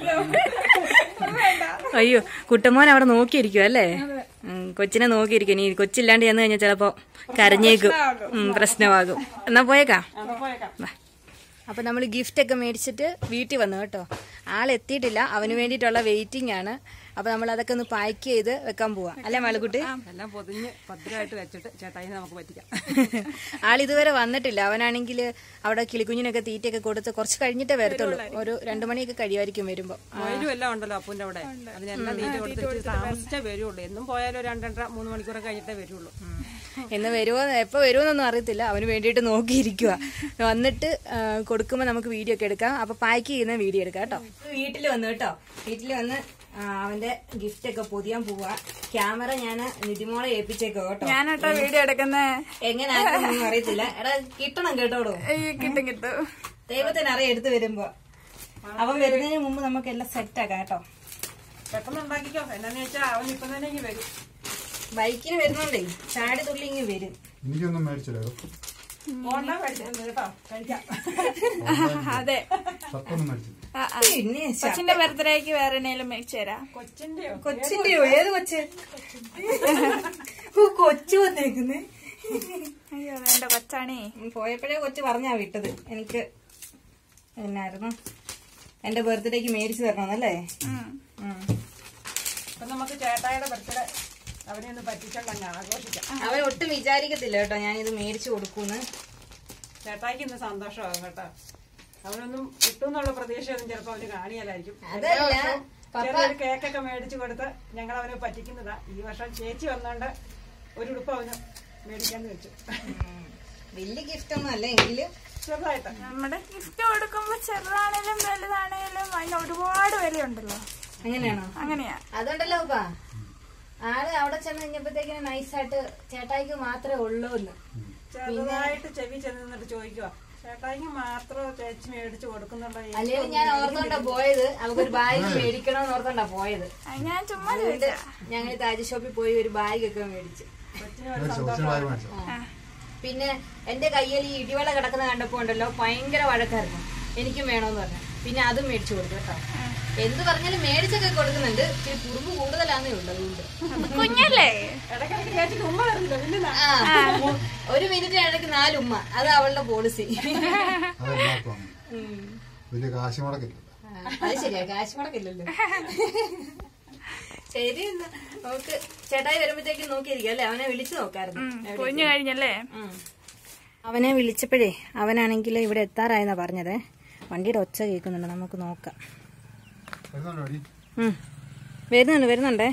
Speaker 1: അയ്യോ കുട്ടമ്മോൻ അവിടെ നോക്കിയിരിക്കും അല്ലേ ഉം, കൊച്ചിനെ നോക്കിയിരിക്കും ഇനി കൊച്ചില്ലാണ്ട് ചെന്ന് കഴിഞ്ഞാൽ ചിലപ്പോ കരഞ്ഞേക്കും ഉം, പ്രശ്നമാകും എന്നാ പോയേക്കാം
Speaker 3: അപ്പൊ പോയേക്കാം
Speaker 1: വാ. അപ്പൊ നമ്മൾ ഗിഫ്റ്റ് ഒക്കെ മേടിച്ചിട്ട് വീട്ടിൽ വന്നു കേട്ടോ ആൾ എത്തിയിട്ടില്ല അവന് വേണ്ടിയിട്ടുള്ള വെയിറ്റിംഗ് ആണ് അപ്പൊ നമ്മൾ അതൊക്കെ ഒന്ന് പാക്ക് ചെയ്ത് വെക്കാൻ പോവാ അല്ലേ മാളുക്കുട്ടി
Speaker 3: എല്ലാം പൊതിഞ്ഞ് ഭദ്രമായിട്ട് വെച്ചിട്ട് ചേട്ടായി നമുക്ക് പറ്റിക്കാം
Speaker 1: ആൾ ഇതുവരെ വന്നിട്ടില്ല അവനാണെങ്കിൽ അവിടെ കിളിക്കുഞ്ഞിനൊക്കെ തീറ്റയൊക്കെ കൊടുത്ത് കുറച്ച് കഴിഞ്ഞിട്ടേ വരത്തുള്ളൂ ഒരു രണ്ടു മണിയൊക്കെ കഴിയുമായിരിക്കും വരുമ്പോ
Speaker 3: മൊയിലും എല്ലാം ഉണ്ടല്ലോ അപ്പൂന്റെ അവിടെ അതിനെല്ലാം തീറ്റ കൊടുത്തിട്ട് താമസിച്ചേ വരുള്ളൂ എന്നും പോയാലും ഒരു രണ്ടര മൂന്ന് മണിക്കൂറൊക്കെ കഴിഞ്ഞിട്ടേ വരുള്ളൂ
Speaker 1: എന്ന് വരുമോ എപ്പോൾ വരുമോന്നൊന്നും അറിയത്തില്ല അവന് വേണ്ടിയിട്ട് നോക്കിയിരിക്കുക വന്നിട്ട് ആ, കൊടുക്കുമ്പോൾ നമുക്ക് വീഡിയോ ഒക്കെ എടുക്കാം അപ്പൊ പാക്ക് ചെയ്യുന്ന വീഡിയോ എടുക്കാം കേട്ടോ വീട്ടിൽ വന്നു കേട്ടോ വീട്ടിൽ വന്ന് ആ, അവന്റെ ഗിഫ്റ്റ് ഒക്കെ പൊതിയാൻ പോവാ ക്യാമറ ഞാൻ നിതിമോളെ ഏൽപ്പിച്ചേക്കോ കേട്ടോ
Speaker 2: ഞാനട്ടോ വീഡിയോ എടുക്കുന്നേ
Speaker 1: എങ്ങനെയാണെന്നൊന്നും അറിയത്തില്ല എടാ കിട്ടണം കേട്ടോടോ
Speaker 2: കിട്ടും കിട്ടും
Speaker 1: ദൈവത്തിന് അറിയാം എടുത്ത് വരുമ്പോ അവൻ വരുന്നതിന് മുമ്പ് നമുക്ക് എല്ലാം സെറ്റ് ആക്കാം കേട്ടോ
Speaker 3: പെട്ടെന്ന് ഉണ്ടാക്കിക്കോ എന്നാന്ന് വെച്ചാൽ അവൻ ഇപ്പം തന്നെ ഇങ്ങ് വരും
Speaker 1: ബൈക്കിന് വരുന്നുണ്ടേ ചാടി തുള്ളി ഇങ്ങ് വരും
Speaker 4: എനിക്കൊന്നും മേടിച്ചില്ല
Speaker 3: പോണ്ട കഴിച്ചു കേട്ടോ കഴിക്കാം
Speaker 2: അതെ
Speaker 4: സത്തൊന്നും മേടിച്ചില്ല
Speaker 2: ആ, ആ.
Speaker 1: പിന്നെ
Speaker 2: കൊച്ചിന്റെ ബർത്ത്ഡേക്ക് വേറെ എന്തെങ്കിലും മേടിച്ചു തരാം
Speaker 3: കൊച്ചിന്റെയോ
Speaker 1: കൊച്ചിന്റെയോ ഏത് കൊച്ച് ഓ കൊച്ചു വന്നേക്കുന്നേ
Speaker 2: അയ്യോ എന്റെ കൊച്ചാണേ
Speaker 1: പോയപ്പോഴേ കൊച്ചു പറഞ്ഞാ വിട്ടത് എനിക്ക് എന്നായിരുന്നു എന്റെ ബർത്ത്ഡേക്ക് മേടിച്ചു തരണമെന്നല്ലേ
Speaker 2: ഉം.
Speaker 1: ഉം.
Speaker 3: അപ്പൊ നമുക്ക് ചേട്ടായുടെ ബർത്ത്ഡേ അവനെ ഒന്ന് പറ്റിച്ചോണ്ട് അങ്ങ് ആഘോഷിക്കാം
Speaker 1: അവൻ ഒട്ടും വിചാരിക്കത്തില്ല കേട്ടോ ഞാൻ ഇത് മേടിച്ചു കൊടുക്കൂന്ന്
Speaker 3: ചേട്ടായിക്ക് ഇന്ന് സന്തോഷമാകും കേട്ടോ അവനൊന്നും കിട്ടുമെന്നുള്ള പ്രതീക്ഷയൊന്നും ചിലപ്പോ അവന് കാണിയല്ലായിരിക്കും
Speaker 1: അതല്ല,
Speaker 3: ചെറിയൊരു കേക്കൊക്കെ മേടിച്ചു കൊടുത്ത് ഞങ്ങൾ അവനെ പറ്റിക്കുന്നതാ ഈ വർഷം ചേച്ചി വന്നോണ്ട് ഒരു ഉടുപ്പ് അവന് മേടിക്കാന്ന് വെച്ചു
Speaker 1: ഉം. വലിയ ഗിഫ്റ്റ് ഒന്നും അല്ല എങ്കിലും
Speaker 3: ചെറുതായിട്ട്
Speaker 2: നമ്മുടെ ഗിഫ്റ്റ് കൊടുക്കുമ്പോ ചെറുതാണേലും വലുതാണേലും അതിന് ഒരുപാട് വിലയുണ്ടല്ലോ
Speaker 1: അങ്ങനെയാണോ
Speaker 2: അങ്ങനെയാ
Speaker 1: അതുകൊണ്ടല്ലോ ഉപ്പാ ആള് അവിടെ ചെന്ന് കഴിഞ്ഞപ്പോഴത്തേക്കിന് നൈസായിട്ട് ചേട്ടായിക്ക് മാത്രമേ ഉള്ളൂ എന്ന്
Speaker 3: ചെറുതായിട്ട് ചെവി ചെന്ന് നിന്നിട്ട് ചോദിക്കുക ചേട്ടായിക്ക് മാത്രം ചേച്ചി മേടിച്ചു കൊടുക്കുന്നുണ്ടോ ഈ
Speaker 1: അല്ലെങ്കിൽ ഞാൻ ഓർത്തോണ്ടാ പോയത് അവക്കൊരു ബാഗ് മേടിക്കണമെന്ന് ഓർത്തോണ്ടാ പോയത്
Speaker 2: അത് ഞാൻ ചുമ്മാ
Speaker 1: അതുകൊണ്ട് ഞങ്ങൾ താജ് ഷോപ്പിൽ പോയി ഒരു ബാഗ് ഒക്കെ മേടിച്ചു
Speaker 3: കൊച്ചിന് ഒരു
Speaker 4: മേടിച്ചു കൊച്ചിന് ബാഗ് മേടിച്ചു
Speaker 1: പിന്നെ എന്റെ കയ്യിൽ ഈ ഇടിവള കിടക്കുന്ന കണ്ടപ്പോ ഉണ്ടല്ലോ ഭയങ്കര വഴക്കായിരുന്നു എനിക്കും വേണമെന്ന് പറഞ്ഞു പിന്നെ അതും മേടിച്ചു കൊടുത്തു കേട്ടോ എന്ത് പറഞ്ഞാലും മേടിച്ചൊക്കെ കൊടുക്കുന്നുണ്ട് ഇച്ചിരി കുറുമ്പ് കൂടുതലാന്നേ ഉള്ളൂ അതുകൊണ്ട്
Speaker 2: കുഞ്ഞല്ലേ
Speaker 3: ഇടയ്ക്കിടയ്ക്ക് ചേച്ചിക്ക് ഉമ്മ തരുന്നില്ല പിന്നെ എന്നാ?
Speaker 1: ആ മു- ഒരു മിനിറ്റ് ഇടയ്ക്ക് നാലുമ്മ അത് അവളുടെ പോളിസി
Speaker 4: അതെല്ലാവർക്കും അങ്ങനെ വലിയ കാശ് മുടക്കില്ല
Speaker 1: അത് ശരിയാ കാശ് മുടക്കില്ലല്ലോ ശരി എന്നാ നമുക്ക് ചേട്ടായി വരുമ്പോഴത്തേക്കും നോക്കിയിരിക്കും അല്ലേ അവനെ വിളിച്ചു നോക്കായിരുന്നു
Speaker 2: കുഞ്ഞു കഴിഞ്ഞല്ലേ
Speaker 1: ഉം. അവനെ വിളിച്ചപ്പോഴേ അവനാണെങ്കിൽ ഇവിടെ എത്താറായെന്നാ പറഞ്ഞത് വണ്ടിയുടെ ഒച്ച കേൾക്കുന്നുണ്ട് നമുക്ക് നോക്കാം
Speaker 4: വരുന്നുണ്ടോ അടി
Speaker 1: ഉം. വരുന്നുണ്ട് വരുന്നുണ്ടേ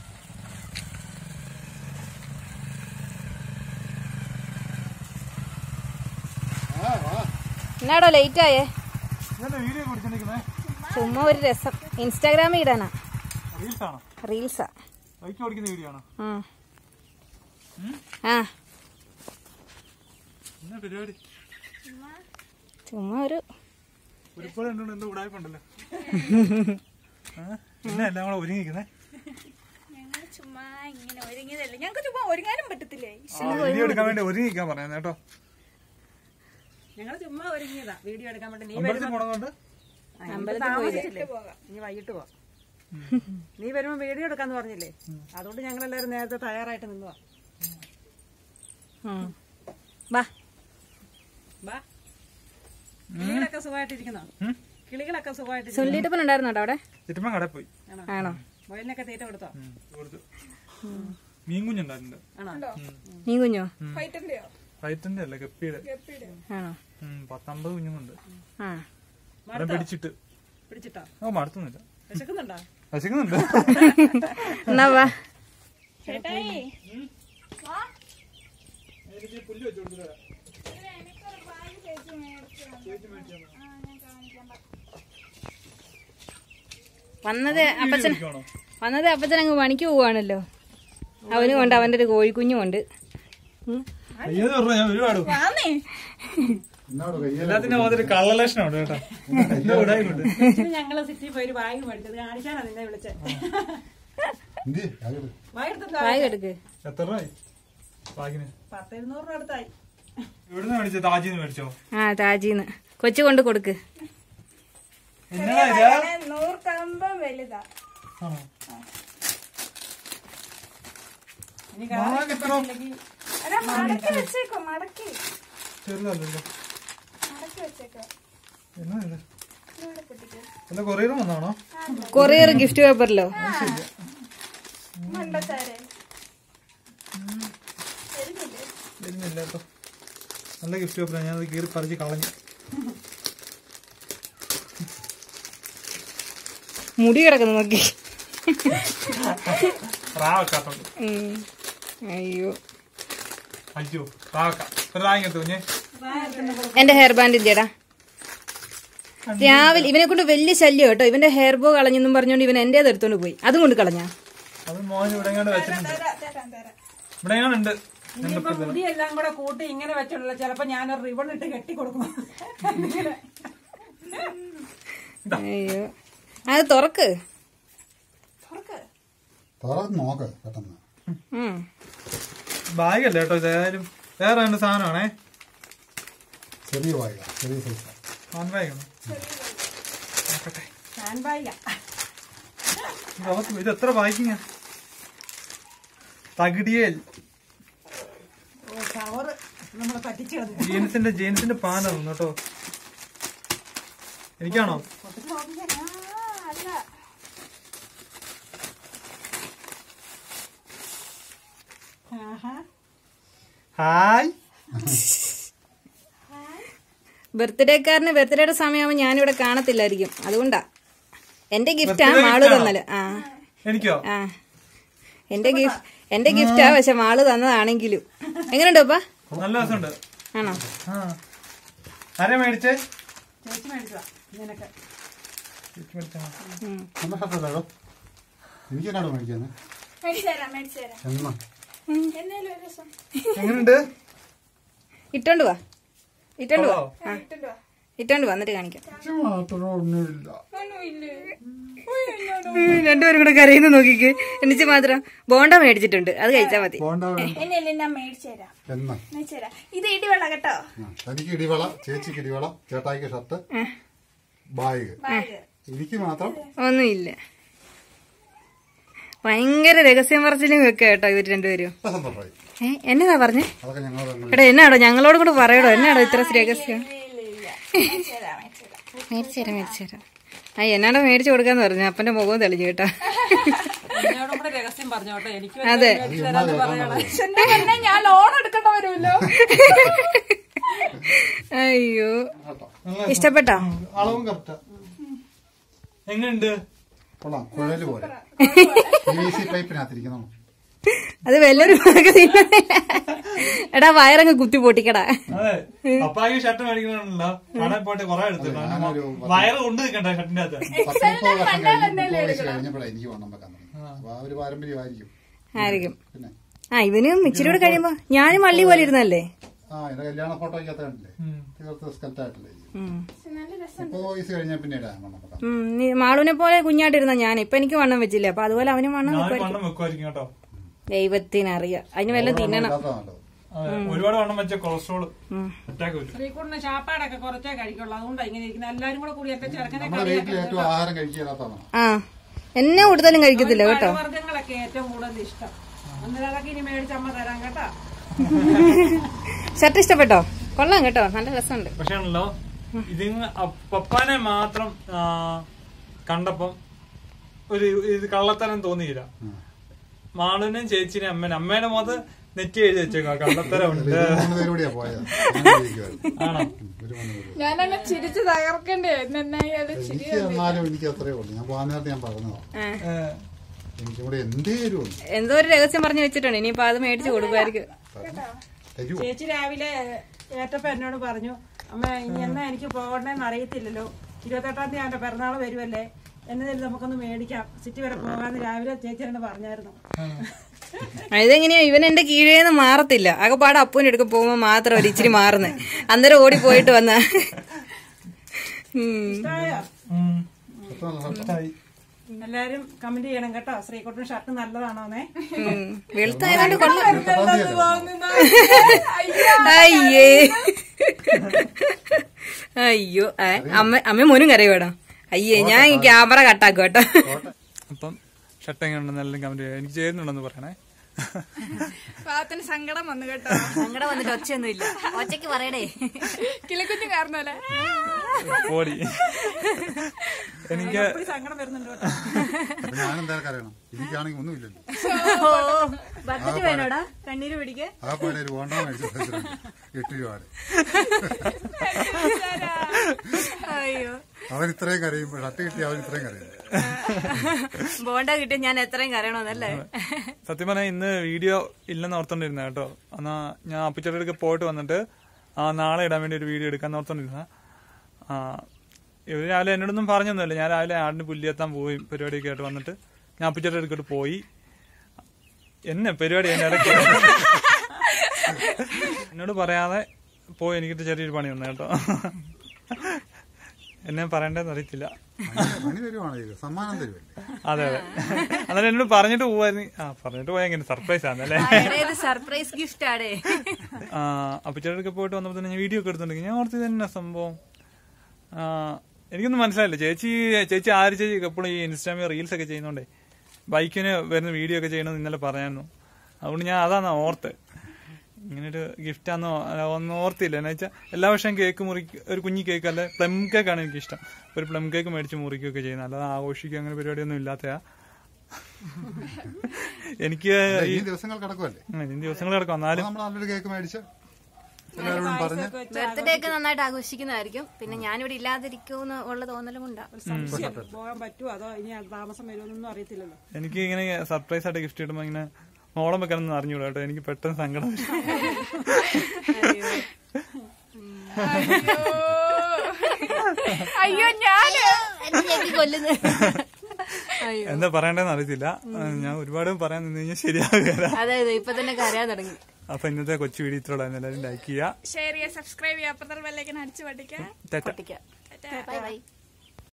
Speaker 4: ആ വാ
Speaker 1: എന്നാടോ ലേറ്റ് ആയേ
Speaker 4: ഇതെന്താ വീഡിയോ കൊടുത്തിരിക്കുന്നേ
Speaker 1: ചുമ്മാ ഒരു രസം ഇൻസ്റ്റാഗ്രാമിൽ ഇടാനാ
Speaker 4: റീൽസ് ആണോ
Speaker 1: റീൽസാ
Speaker 4: ബൈക്ക് ഓടിക്കുന്ന വീഡിയോ ആണോ
Speaker 1: ഉം. ആ
Speaker 4: എന്നാ പരിപാടി
Speaker 1: ചുമ്മാ ഒരു
Speaker 4: ഒരുപാട് എന്തോ എന്തോ ഉടായ്പുണ്ടല്ലോ എന്നാ എല്ലാം കൂടെ ഒരുങ്ങിക്കുന്നേ
Speaker 2: ഞങ്ങൾ ചുമ്മാ ഇങ്ങനെ ഒരുങ്ങിയതല്ലേ ഞങ്ങൾക്ക് ചുമ്മാ ഒരുങ്ങാനും പറ്റത്തില്ലേ
Speaker 4: വീഡിയോ എടുക്കാൻ വേണ്ടി ഒരുങ്ങിക്കാൻ പറയാം കേട്ടോ
Speaker 3: ഞങ്ങൾ ചുമ്മാ ഒരുങ്ങിയതാ വീഡിയോ എടുക്കാൻ വേണ്ടി നീ
Speaker 4: അമ്പലത്തിൽ പോണതുകൊണ്ട്
Speaker 1: അമ്പലത്തിൽ പോയില്ലേ
Speaker 3: താമസിച്ചില്ലേ നീ വൈകിട്ട് പോവാം നീ വരുമ്പോ വീഡിയോ എടുക്കാന്ന് പറഞ്ഞില്ലേ അതുകൊണ്ട് ഞങ്ങൾ എല്ലാവരും നേരത്തെ തയ്യാറായിട്ട് നിന്നുവാ
Speaker 1: ഉം. വാ
Speaker 3: ബാ കിളികളൊക്കെ സുഖമായിട്ടിരിക്കുന്നോ
Speaker 4: ഉം.
Speaker 3: കിളികളൊക്കെ സുഖമായിട്ട്
Speaker 1: സുല്ലിട്ടപ്പൻ ഉണ്ടായിരുന്നോട്ടോ അവിടെ
Speaker 4: ചുറ്റുമ്പം കടയിൽ പോയി
Speaker 1: ആണോ
Speaker 3: മൊയിലിനൊക്കെ തീറ്റ കൊടുത്തോ
Speaker 4: ഉം, കൊടുത്തു മീൻ കുഞ്ഞുണ്ടായിട്ടുണ്ട്
Speaker 3: ആണോ
Speaker 1: നീ കുഞ്ഞോ
Speaker 2: ഫൈറ്ററിന്റെയോ
Speaker 4: വയറ്റിന്റെ അല്ല ഗപ്പിയുടെ
Speaker 1: ആണോ
Speaker 4: ഉം, പത്തമ്പത് കുഞ്ഞുങ്ങളുണ്ട്
Speaker 1: ആ
Speaker 4: അവിടെ പിടിച്ചിട്ട്
Speaker 3: പിടിച്ചിട്ടോ
Speaker 4: ഓ മടുത്തൊന്നുമില്ല
Speaker 3: വിശക്കുന്നുണ്ടോ
Speaker 4: വശക്കുന്നുണ്ട്
Speaker 1: എന്നാ വാ
Speaker 2: ചേട്ടായി
Speaker 4: പുല്ല് വെച്ചു കൊടുത്തില്ല
Speaker 1: വന്നത് അപ്പച്ചൻ
Speaker 4: ഇരിക്കുവാണോ?
Speaker 1: വന്നത് അപ്പച്ചൻ അങ്ങ് പണിക്ക് പോവാണല്ലോ അവനും കൊണ്ട് അവന്റെ ഒരു കോഴിക്കുഞ്ഞും ഉണ്ട് ഉം.
Speaker 4: അയ്യത് പറഞ്ഞ ഞാൻ ഒരുപാട്
Speaker 2: ആന്നേ
Speaker 4: എന്നോട് കയ്യില എല്ലാത്തിന്റെ മാത്രം കള്ളലക്ഷണമുണ്ട് കേട്ടോ എന്തോ ഉടായിട്ടുണ്ട്
Speaker 3: ഇച്ചിരി ഞങ്ങള് സിറ്റിയിൽ പോയി ഒരു ബാഗ് മേടിച്ചത് കാണിക്കാനാ നിന്നെ വിളിച്ചേ
Speaker 4: എന്ത് അത്
Speaker 3: വായെടുത്തില്ല
Speaker 1: ബാഗ് എടുക്ക്
Speaker 4: എത്ര രൂപയായി ബാഗിന്
Speaker 3: പത്ത് എഴുന്നൂറ് രൂപ അടുത്തായി
Speaker 4: എവിടുന്ന് മേടിച്ചോ താജിന്ന് മേടിച്ചോ
Speaker 1: ആ താജീന്ന് കൊച്ചു കൊണ്ട് കൊടുക്ക്
Speaker 4: എന്നടാ ഇത്
Speaker 2: നൂർക്കമ്പം വലുതാ
Speaker 4: ആണോ?
Speaker 3: ഇനി
Speaker 4: ബാഗ് എത്ര
Speaker 2: അല്ല മടക്കി വെച്ചേക്കോ മടക്കി
Speaker 4: ചെറുതല്ലല്ലോ
Speaker 2: മടക്കി വെച്ചേക്കോ
Speaker 4: എന്നാ ഇത്
Speaker 2: ഇവിടെ പൊട്ടിക്കോ
Speaker 4: അല്ല ഇത് കൊറിയർ വന്നാണോ
Speaker 1: കൊറിയർ ഗിഫ്റ്റ് പേപ്പറിലോ
Speaker 2: മണ്ടച്ചാരെ
Speaker 4: വരുന്നില്ല കേട്ടോ നല്ല ഗിഫ്റ്റ് പേപ്പറാണ് ഞാനത് കീറി പറിച്ച് കളഞ്ഞു
Speaker 1: മുടി കിടക്കുന്നു നോക്കി
Speaker 4: റാ വെക്കാത്തോണ്ട്
Speaker 1: ഉം. അയ്യോ
Speaker 4: അയ്യോ റാ വെക്കാം ഒരു റാ ഇങ്ങോട്ട് കുഞ്ഞേ
Speaker 1: എന്റെ ഹെയർ ബാൻഡ് ഇല്ലേടാ രാവിലെ ഇവനെ കൊണ്ട് വലിയ ശല്യം കേട്ടോ ഇവന്റെ ഹെയർ ബോ കളഞ്ഞെന്നും പറഞ്ഞോണ്ട് ഇവൻ എന്റേത് എടുത്തോണ്ട് പോയി അതും കൊണ്ട് കളഞ്ഞാ
Speaker 4: അത് മോൻ ഇവിടെ എങ്ങാണ്ട് വെച്ചിട്ടുണ്ട്
Speaker 2: തരാം തരാം തരാം
Speaker 4: ഇവിടെ എങ്ങാണ്ട് ഉണ്ട്
Speaker 3: ഇനിയിപ്പോ മുടിയെല്ലാം കൂടെ കൂട്ടി ഇങ്ങനെ വെച്ചിട്ടുള്ള ചിലപ്പോ ഞാനൊരു റിബൺ ഇട്ട് കെട്ടി കൊടുക്കും ഇങ്ങനെ.
Speaker 1: അയ്യോ അത് തുറക്ക്
Speaker 5: തുറന്ന് നോക്ക് പെട്ടെന്ന്
Speaker 1: ഉം.
Speaker 4: ബാഗ് അല്ല കേട്ടോ ഇതായാലും വേറെ രണ്ട് സാധനമാണേ
Speaker 5: ചെറിയ വായിക ചെറിയ സൈസ്
Speaker 4: ഹാൻഡ് ബാഗാണ് നോക്കട്ടെ
Speaker 3: ഹാൻഡ് ബാഗാ
Speaker 4: ഇത് ഇത് എത്ര ബാഗിങ്ങാ തകിടിയേൽ
Speaker 3: ഓ കവറ് നമ്മളെ പറ്റിച്ചു കളഞ്ഞു
Speaker 4: ജീൻസിന്റെ ജീൻസിന്റെ പാനാണ് കേട്ടോ എനിക്കാണോ
Speaker 2: അല്ല
Speaker 3: ആഹാ
Speaker 4: ഹായ്
Speaker 1: ബർത്ത്ഡേക്കാരന് ബർത്ത്ഡേയുടെ സമയമാകുമ്പോൾ ഞാനിവിടെ കാണത്തില്ലായിരിക്കും അതുകൊണ്ടാ എന്റെ ഗിഫ്റ്റാ മാള് തന്നല് ആ
Speaker 4: എനിക്കോ
Speaker 1: ആ എന്റെ ഗിഫ്റ്റ് എന്റെ ഗിഫ്റ്റാ പക്ഷെ മാള് തന്നതാണെങ്കിലും എങ്ങനെയുണ്ട് അപ്പ
Speaker 4: നല്ല രസമുണ്ട്
Speaker 1: ആണോ
Speaker 4: ആ ആരാ മേടിച്ചേ
Speaker 3: ചേച്ചി മേടിച്ചതാ നിനക്ക്
Speaker 4: ചേച്ചി മേടിച്ചതാ.
Speaker 1: ഉം.
Speaker 5: നല്ല ഷർട്ടല്ലോ എനിക്ക് എന്നാടോ മേടിക്കാന്ന്
Speaker 2: മേടിച്ചു തരാം മേടിച്ചു തരാം
Speaker 5: എന്നാ
Speaker 2: എന്നേലും ഒരു ദിവസം
Speaker 4: എങ്ങനെയുണ്ട്
Speaker 1: ഇട്ടോണ്ട് വാ ഇട്ടോണ്ട് വാ
Speaker 4: കൊള്ളാവോ?
Speaker 1: ആ
Speaker 2: ഇട്ടിട്ട് വാ.
Speaker 1: ഇട്ടോണ്ട് വാ എന്നിട്ട് കാണിക്കാം
Speaker 5: ഇത് മാത്രം ഒന്നുമില്ല
Speaker 2: ഒന്നുമില്ലേ
Speaker 1: ഉം, രണ്ടുപേരും കൂടെ കരയുന്ന നോക്കിക്ക് എനിക്ക് മാത്രം ബോണ്ട മേടിച്ചിട്ടുണ്ട് അത് കഴിച്ചാ മതി
Speaker 5: പോണ്ട വേണ്ട
Speaker 2: എന്നെ എന്നെ ഞാൻ മേടിച്ചു തരാം
Speaker 5: എന്നാ
Speaker 2: മേടിച്ചു തരാം ഇത് ഇടിവെള്ള കേട്ടോ
Speaker 5: ആ, തനിക്ക് ഇടിവള ചേച്ചിക്ക് ഇടിവള ചേട്ടായിക്ക് ഷർട്ട് ബാഗ്
Speaker 2: ബാഗ്
Speaker 5: എനിക്ക് മാത്രം
Speaker 1: ഒന്നുമില്ല ഭയങ്കര രഹസ്യം പറച്ചിലും വെക്ക കേട്ടോ ഇവര് രണ്ടുപേരും
Speaker 5: സന്തോഷമായി
Speaker 1: ഏ എന്നതാ പറഞ്ഞേ
Speaker 5: അതൊക്കെ ഞങ്ങൾ തമ്മിൽ
Speaker 1: എടാ എന്നാടോ ഞങ്ങളോട് കൂടെ പറയടോ എന്നാടോ ഇത്ര രഹസ്യം
Speaker 2: ഇല്ല ഇല്ല മേടിച്ചു തരാം മേടിച്ചു തരാം
Speaker 1: മേടിച്ചു തരാം മേടിച്ചു തരാം ആ എന്നാടോ മേടിച്ചു കൊടുക്കാന്ന് പറഞ്ഞു അപ്പന്റെ മുഖവും തെളിഞ്ഞു കേട്ടോ
Speaker 3: എന്നോടും കൂടെ രഹസ്യം പറഞ്ഞോട്ടെ എനിക്ക്
Speaker 1: അതെ
Speaker 3: മേടിച്ചു തരാന്ന് പറയണം
Speaker 2: എന്റെ പറഞ്ഞ ഞാൻ ലോൺ എടുക്കേണ്ട വരുമല്ലോ
Speaker 1: അയ്യോ
Speaker 5: കേട്ടോ
Speaker 1: ഇഷ്ടപ്പെട്ടോ
Speaker 5: അളവും കറക്റ്റാ
Speaker 4: എങ്ങനെയുണ്ട്
Speaker 5: കൊള്ളാം കുഴല് പോലെ പി വി സി പൈപ്പിനകത്തിരിക്കുന്നു
Speaker 1: അത് വല്ലൊരു പകുതി എടാ വയറങ്ങ് കുത്തി പൊട്ടിക്കടാ
Speaker 4: അതെ പപ്പായ്ക്ക് ഷർട്ട് മേടിക്കണല്ലോ കടയിൽ പോയിട്ട് കുറെ എടുത്തിട്ടുണ്ട്
Speaker 5: ഞാനൊരു
Speaker 4: വയറ് കൊണ്ട് നിൽക്കണ്ടേ ഷർട്ടിന്റെ അകത്ത്
Speaker 5: പത്ത് മുപ്പത് വർഷം കഴിഞ്ഞ് മുപ്പത് വയസ്സ് കഴിഞ്ഞപ്പോഴാണ് എനിക്ക് വണ്ണം വെക്കാൻ തുടങ്ങി അപ്പൊ ആ ഒരു പാരമ്പര്യമായിരിക്കും
Speaker 1: ആയിരിക്കും
Speaker 5: പിന്നെ
Speaker 1: ആ ഇവനും ഇച്ചിരി കൂടെ കഴിയുമ്പോ ഞാനും വള്ളി പോലെ ഇരുന്നല്ലേ
Speaker 5: ആ എന്റെ കല്യാണ ഫോട്ടോയ്ക്കകത്ത് കണ്ടില്ലേ
Speaker 4: ഉം.
Speaker 5: തീർത്ത് സ്കെൽറ്റായിട്ടില്ലേ
Speaker 1: ഉം.
Speaker 2: നല്ല രസം
Speaker 5: മുപ്പത് വയസ്സ് കഴിഞ്ഞാൽ പിന്നെ ഇടാൻ വണ്ണം വെക്കാൻ
Speaker 1: ഉം, നീ മാളൂനെ പോലെ കുഞ്ഞായിട്ടിരുന്ന ഞാൻ ഇപ്പൊ എനിക്ക് വണ്ണം വെച്ചില്ല അപ്പൊ അതുപോലെ അവനും വണ്ണം
Speaker 4: ഞാൻ
Speaker 1: വെക്കുമായിരിക്കും
Speaker 4: വണ്ണം വെക്കുമായിരിക്കും കേട്ടോ
Speaker 1: ദൈവത്തിനറിയാം അതിന് വല്ല തിന്നണം
Speaker 5: ഇല്ലാത്തതാ നല്ലത്
Speaker 4: അതെ ഒരുപാട് വണ്ണം വെച്ച കൊളസ്ട്രോൾ
Speaker 1: ഉം.
Speaker 4: അറ്റാക്ക് വരും
Speaker 3: ശ്രീകുട്ടിന് ചാപ്പാടൊക്കെ കുറച്ചേ കഴിക്കുള്ളൂ അതുകൊണ്ടാണ് ഇങ്ങനെ ഇരിക്കുന്നത് എല്ലാരും കൂടെ കൂടി എന്റെ ചെറുക്കനെ
Speaker 5: നമ്മുടെ വീട്ടിൽ ഏറ്റവും ആഹാരം കഴിക്കാത്തതാണ്
Speaker 1: ആ എന്നെ കൂടുതലും കഴിക്കത്തില്ല കേട്ടോ
Speaker 3: വർഗ്ഗങ്ങളൊക്കെ ഏറ്റവും കൂടുതൽ ഇഷ്ടം അന്നേരം അതൊക്കെ ഇനി മേടിച്ച് അമ്മ തരാം കേട്ടാ
Speaker 1: ഷർട്ട് ഇഷ്ടപ്പെട്ടോ കൊള്ളാം കേട്ടോ നല്ല രസമുണ്ട്
Speaker 4: പക്ഷേ ആണല്ലോ ഇതിങ്ങ അ- പപ്പാനെ മാത്രം ആ, കണ്ടപ്പം ഒരു ഇത് കള്ളത്തരം തോന്നിയില്ല മാളുവിനെയും ചേച്ചിനെയും അമ്മേനെ അമ്മേനെ മുഖത്ത് നെറ്റി എഴുതി വെച്ചേക്കാം കള്ളത്തരം ഉണ്ട്
Speaker 5: ഇവര് മൂന്ന് പേര് കൂടിയാ പോയത് അങ്ങനെ ഇരിക്കുവായിരുന്നു.
Speaker 4: ആണോ
Speaker 5: ഉം, ഇവര് മൂന്ന് പേര് കൂടി.
Speaker 2: ഞാനങ്ങ് ചിരിച്ച് തകർക്കണ്ടേ നന്നായി അത് ചിരി
Speaker 5: എനിക്ക് എന്നാലും എനിക്ക് അത്രേ ഉള്ളൂ ഞാൻ പോകാൻ നേരത്തെ ഞാൻ പറഞ്ഞതാ
Speaker 1: ആ.
Speaker 4: ഏ,
Speaker 5: എനിക്കും കൂടെ എന്തേലും ഉണ്ട്
Speaker 1: എന്തോ ഒരു രഹസ്യം പറഞ്ഞു വെച്ചിട്ടുണ്ട് ഇനിയിപ്പോ അത് മേടിച്ച് കൊടുക്കുമായിരിക്കും
Speaker 5: തരൂ
Speaker 3: ചേച്ചി രാവിലെ ഏറ്റപ്പോ എന്നോട് പറഞ്ഞു അമ്മ ഇനി എന്നാ എനിക്ക് പോകണേന്ന് അറിയത്തില്ലല്ലോ ഇരുപത്തെട്ടാം തീയതി അവന്റെ പിറന്നാൾ വരുമല്ലേ എന്നതിൽ നമുക്കൊന്ന് മേടിക്കാം സിറ്റി വരെ പോകാന്ന് രാവിലെ ചേച്ചി എന്നോട് പറഞ്ഞായിരുന്നു
Speaker 1: ആ, ഇതെങ്ങനെയാ ഇവൻ എന്റെ കീഴേന്ന് മാറത്തില്ല ആകെപ്പാടെ അപ്പൂന്റെ അടുക്ക പോകുമ്പോ മാത്രം ഒരു ഇച്ചിരി മാറുന്നേ അന്നേരം ഓടി പോയിട്ട് വന്ന
Speaker 3: ഇഷ്ടമായോ
Speaker 4: ഉം.
Speaker 5: എത്ര നല്ല ഷർട്ടാ.
Speaker 4: ഇഷ്ടായി.
Speaker 3: എല്ലാരും കമന്റ് ചെയ്യണം കേട്ടോ ശ്രീകുട്ടൻ ഷർട്ട് നല്ലതാണോന്നേ
Speaker 1: വെളുത്തായതുകൊണ്ട് കൊള്ളാം
Speaker 5: ഇരുപത്തെട്ടാം തീയതി അല്ലേ?
Speaker 1: അയ്യേ അയ്യോ ആ, അമ്മ അമ്മ മോനും കരയോടോ അയ്യേ ഞാൻ ഈ ക്യാമറ കട്ടാക്കും കേട്ടോ
Speaker 4: അപ്പം ഷർട്ട് എങ്ങനെയുണ്ടെന്ന് എല്ലാം കമന്റ് ചെയ്യാം എനിക്ക് ചേരുന്നുണ്ടെന്ന് പറയണേ
Speaker 2: പാവത്തിന് സങ്കടം വന്നു കേട്ടോ
Speaker 1: സങ്കടം വന്നിട്ട് ഒച്ചയൊന്നും ഇല്ല ഒച്ചയ്ക്ക് പറയടേ
Speaker 2: കിളിക്കുഞ്ഞു കാരണല്ലേ
Speaker 4: പോടി എനിക്ക്
Speaker 3: എപ്പോഴും സങ്കടം വരുന്നുണ്ട് കേട്ടോ
Speaker 5: അപ്പൊ ഞാൻ എന്തായാലും അറിയണം എനിക്കാണെങ്കിൽ ഒന്നുമില്ലല്ലോ
Speaker 1: ഓ ബക്കറ്റ് വേണോടാ കണ്ണീര് പിടിക്ക്
Speaker 5: ആ പോലെ ഒരു ബോണ്ട മേടിച്ചു വെച്ചിട്ടുണ്ട്. എട്ട് രൂപയുടെ
Speaker 1: അയ്യോ
Speaker 5: അവൻ ഇത്രയും കരയുമ്പോൾ ഷർട്ട് കിട്ടി അവൻ ഇത്രയും കരയും
Speaker 1: ബോണ്ട കിട്ടിയ ഞാൻ എത്രയും കരയണമെന്നല്ലേ
Speaker 4: സത്യം പറഞ്ഞാൽ ഇന്ന് വീഡിയോ ഇല്ലെന്ന് ഓർത്തോണ്ടിരുന്ന കേട്ടോ എന്നാ ഞാൻ അപ്പിച്ചേട്ടൊക്കെ പോയിട്ട് വന്നിട്ട് ആ നാളെ ഇടാൻ വേണ്ടി ഒരു വീഡിയോ എടുക്കാൻ ഓർത്തോണ്ടിരുന്ന ആ ഇവര് രാവിലെ എന്നോടൊന്നും പറഞ്ഞൊന്നുമില്ല ഞാൻ രാവിലെ ആടിന് പുല്ലിയെത്താൻ പോയി പരിപാടിയൊക്കെ ആയിട്ട് വന്നിട്ട് ഞാൻ അപ്പിച്ചേട്ടൻ്റെ അടുക്കോട്ട് പോയി എന്നെ പരിപാടി അതിന്റെ ഇടയ്ക്ക് എന്നോട് പറയാതെ പോയി എനിക്കിട്ട് ചെറിയൊരു പണി വന്നു കേട്ടോ എന്നെ പറയണ്ടെന്ന് അറിയത്തില്ല
Speaker 5: മണി തരുവാണ് ഇത് സമ്മാനം തരുവല്ലേ
Speaker 4: അതെ അതെ അന്നേരം എന്നോട് പറഞ്ഞിട്ട് പോവായിരുന്നു ആ പറഞ്ഞിട്ട് പോയാൽ എങ്ങനെ സർപ്രൈസ് ആണല്ലേ
Speaker 1: ഇത് സർപ്രൈസ് ഗിഫ്റ്റ് ആടേ
Speaker 4: ആ അപ്പൊ ചേട്ടൊക്കെ പോയിട്ട് വന്നപ്പോ തന്നെ ഞാൻ വീഡിയോ ഒക്കെ എടുത്തിട്ടുണ്ടെങ്കിൽ ഞാൻ ഓർത്ത് തന്നെ സംഭവം ആ, എനിക്കൊന്നും മനസ്സിലായില്ല ചേച്ചി ചേച്ചി ആര് ചേച്ചി എപ്പോഴും ഈ ഇൻസ്റ്റാഗ്രാമിൽ റീൽസ് ഒക്കെ ചെയ്യുന്നോണ്ടേ ബൈക്കിന് വരുന്ന വീഡിയോ ഒക്കെ ചെയ്യണമെന്ന് ഇന്നലെ പറയായിരുന്നു അതുകൊണ്ട് ഞാൻ അതാണ് ഓർത്ത് ഇങ്ങനെ ഒരു ഗിഫ്റ്റ് ആണെന്നോ അല്ല, ഒന്നും ഓർത്തില്ല എന്ന് വെച്ചാൽ എല്ലാ വർഷവും കേക്ക് മുറി ഒരു കുഞ്ഞി കേക്ക് അല്ലെ പ്ലം കേക്കാണ് എനിക്ക് ഇഷ്ടം ഒരു പ്ലം കേക്ക് മേടിച്ച് മുറിക്കുകയൊക്കെ ചെയ്യുന്നത് അല്ലാതെ ആഘോഷിക്കുക അങ്ങനെ പരിപാടിയൊന്നും ഇല്ലാത്തയാ എനിക്ക് ഈ
Speaker 5: ഈ ദിവസങ്ങൾ കിടക്കുമല്ലേ
Speaker 4: ഉം, ഇനി ദിവസങ്ങൾ കിടക്കും
Speaker 5: അപ്പൊ
Speaker 4: എന്നാലും
Speaker 5: നമ്മൾ നല്ലൊരു കേക്ക് മേടിച്ച് എല്ലാവരോടും പറഞ്ഞ്
Speaker 1: ബർത്ത്ഡേ ഒക്കെ നന്നായിട്ട് ആഘോഷിക്കുന്നതായിരിക്കും പിന്നെ ഞാനിവിടെ ഇല്ലാതിരിക്കുമെന്ന് ഉള്ള തോന്നലും കൊണ്ടാ
Speaker 3: സംശയം പോകാൻ പറ്റുമോ അതോ ഇനി അത് താമസം വരുമെന്നൊന്നും അറിയത്തില്ലല്ലോ
Speaker 4: എനിക്ക് ഇങ്ങനെ സർപ്രൈസ് ആയിട്ട് ഗിഫ്റ്റ് കിട്ടുമ്പോ ഇങ്ങനെ മോളം വെക്കാനൊന്നും അറിഞ്ഞൂടാ കേട്ടോ എനിക്ക് പെട്ടെന്ന് സങ്കടം വരും.
Speaker 2: അയ്യോ ഞാന്
Speaker 1: കൊല്ലുന്നു
Speaker 4: എന്താ പറയണ്ടെന്ന് അറിയത്തില്ല ആ, ഞാൻ ഒരുപാട് പറയാൻ നിന്ന് കഴിഞ്ഞാൽ ശരിയാകുക
Speaker 1: അതായത് ഇപ്പൊ തന്നെ കരയാൻ തുടങ്ങി
Speaker 4: അപ്പൊ ഇന്നത്തെ കൊച്ചു വീഡിയോ ഇത്രയുള്ളൂ എല്ലാവരും ലൈക്ക് ചെയ്യുക
Speaker 2: ഷെയർ ചെയ്യുക സബ്സ്ക്രൈബ് ചെയ്യുക അപ്പുറത്തെ ബെല്ലേക്കൻ അടിച്ചു പഠിക്കാം
Speaker 4: ടാറ്റ
Speaker 1: പൊട്ടിക്കാം ബൈ ബൈ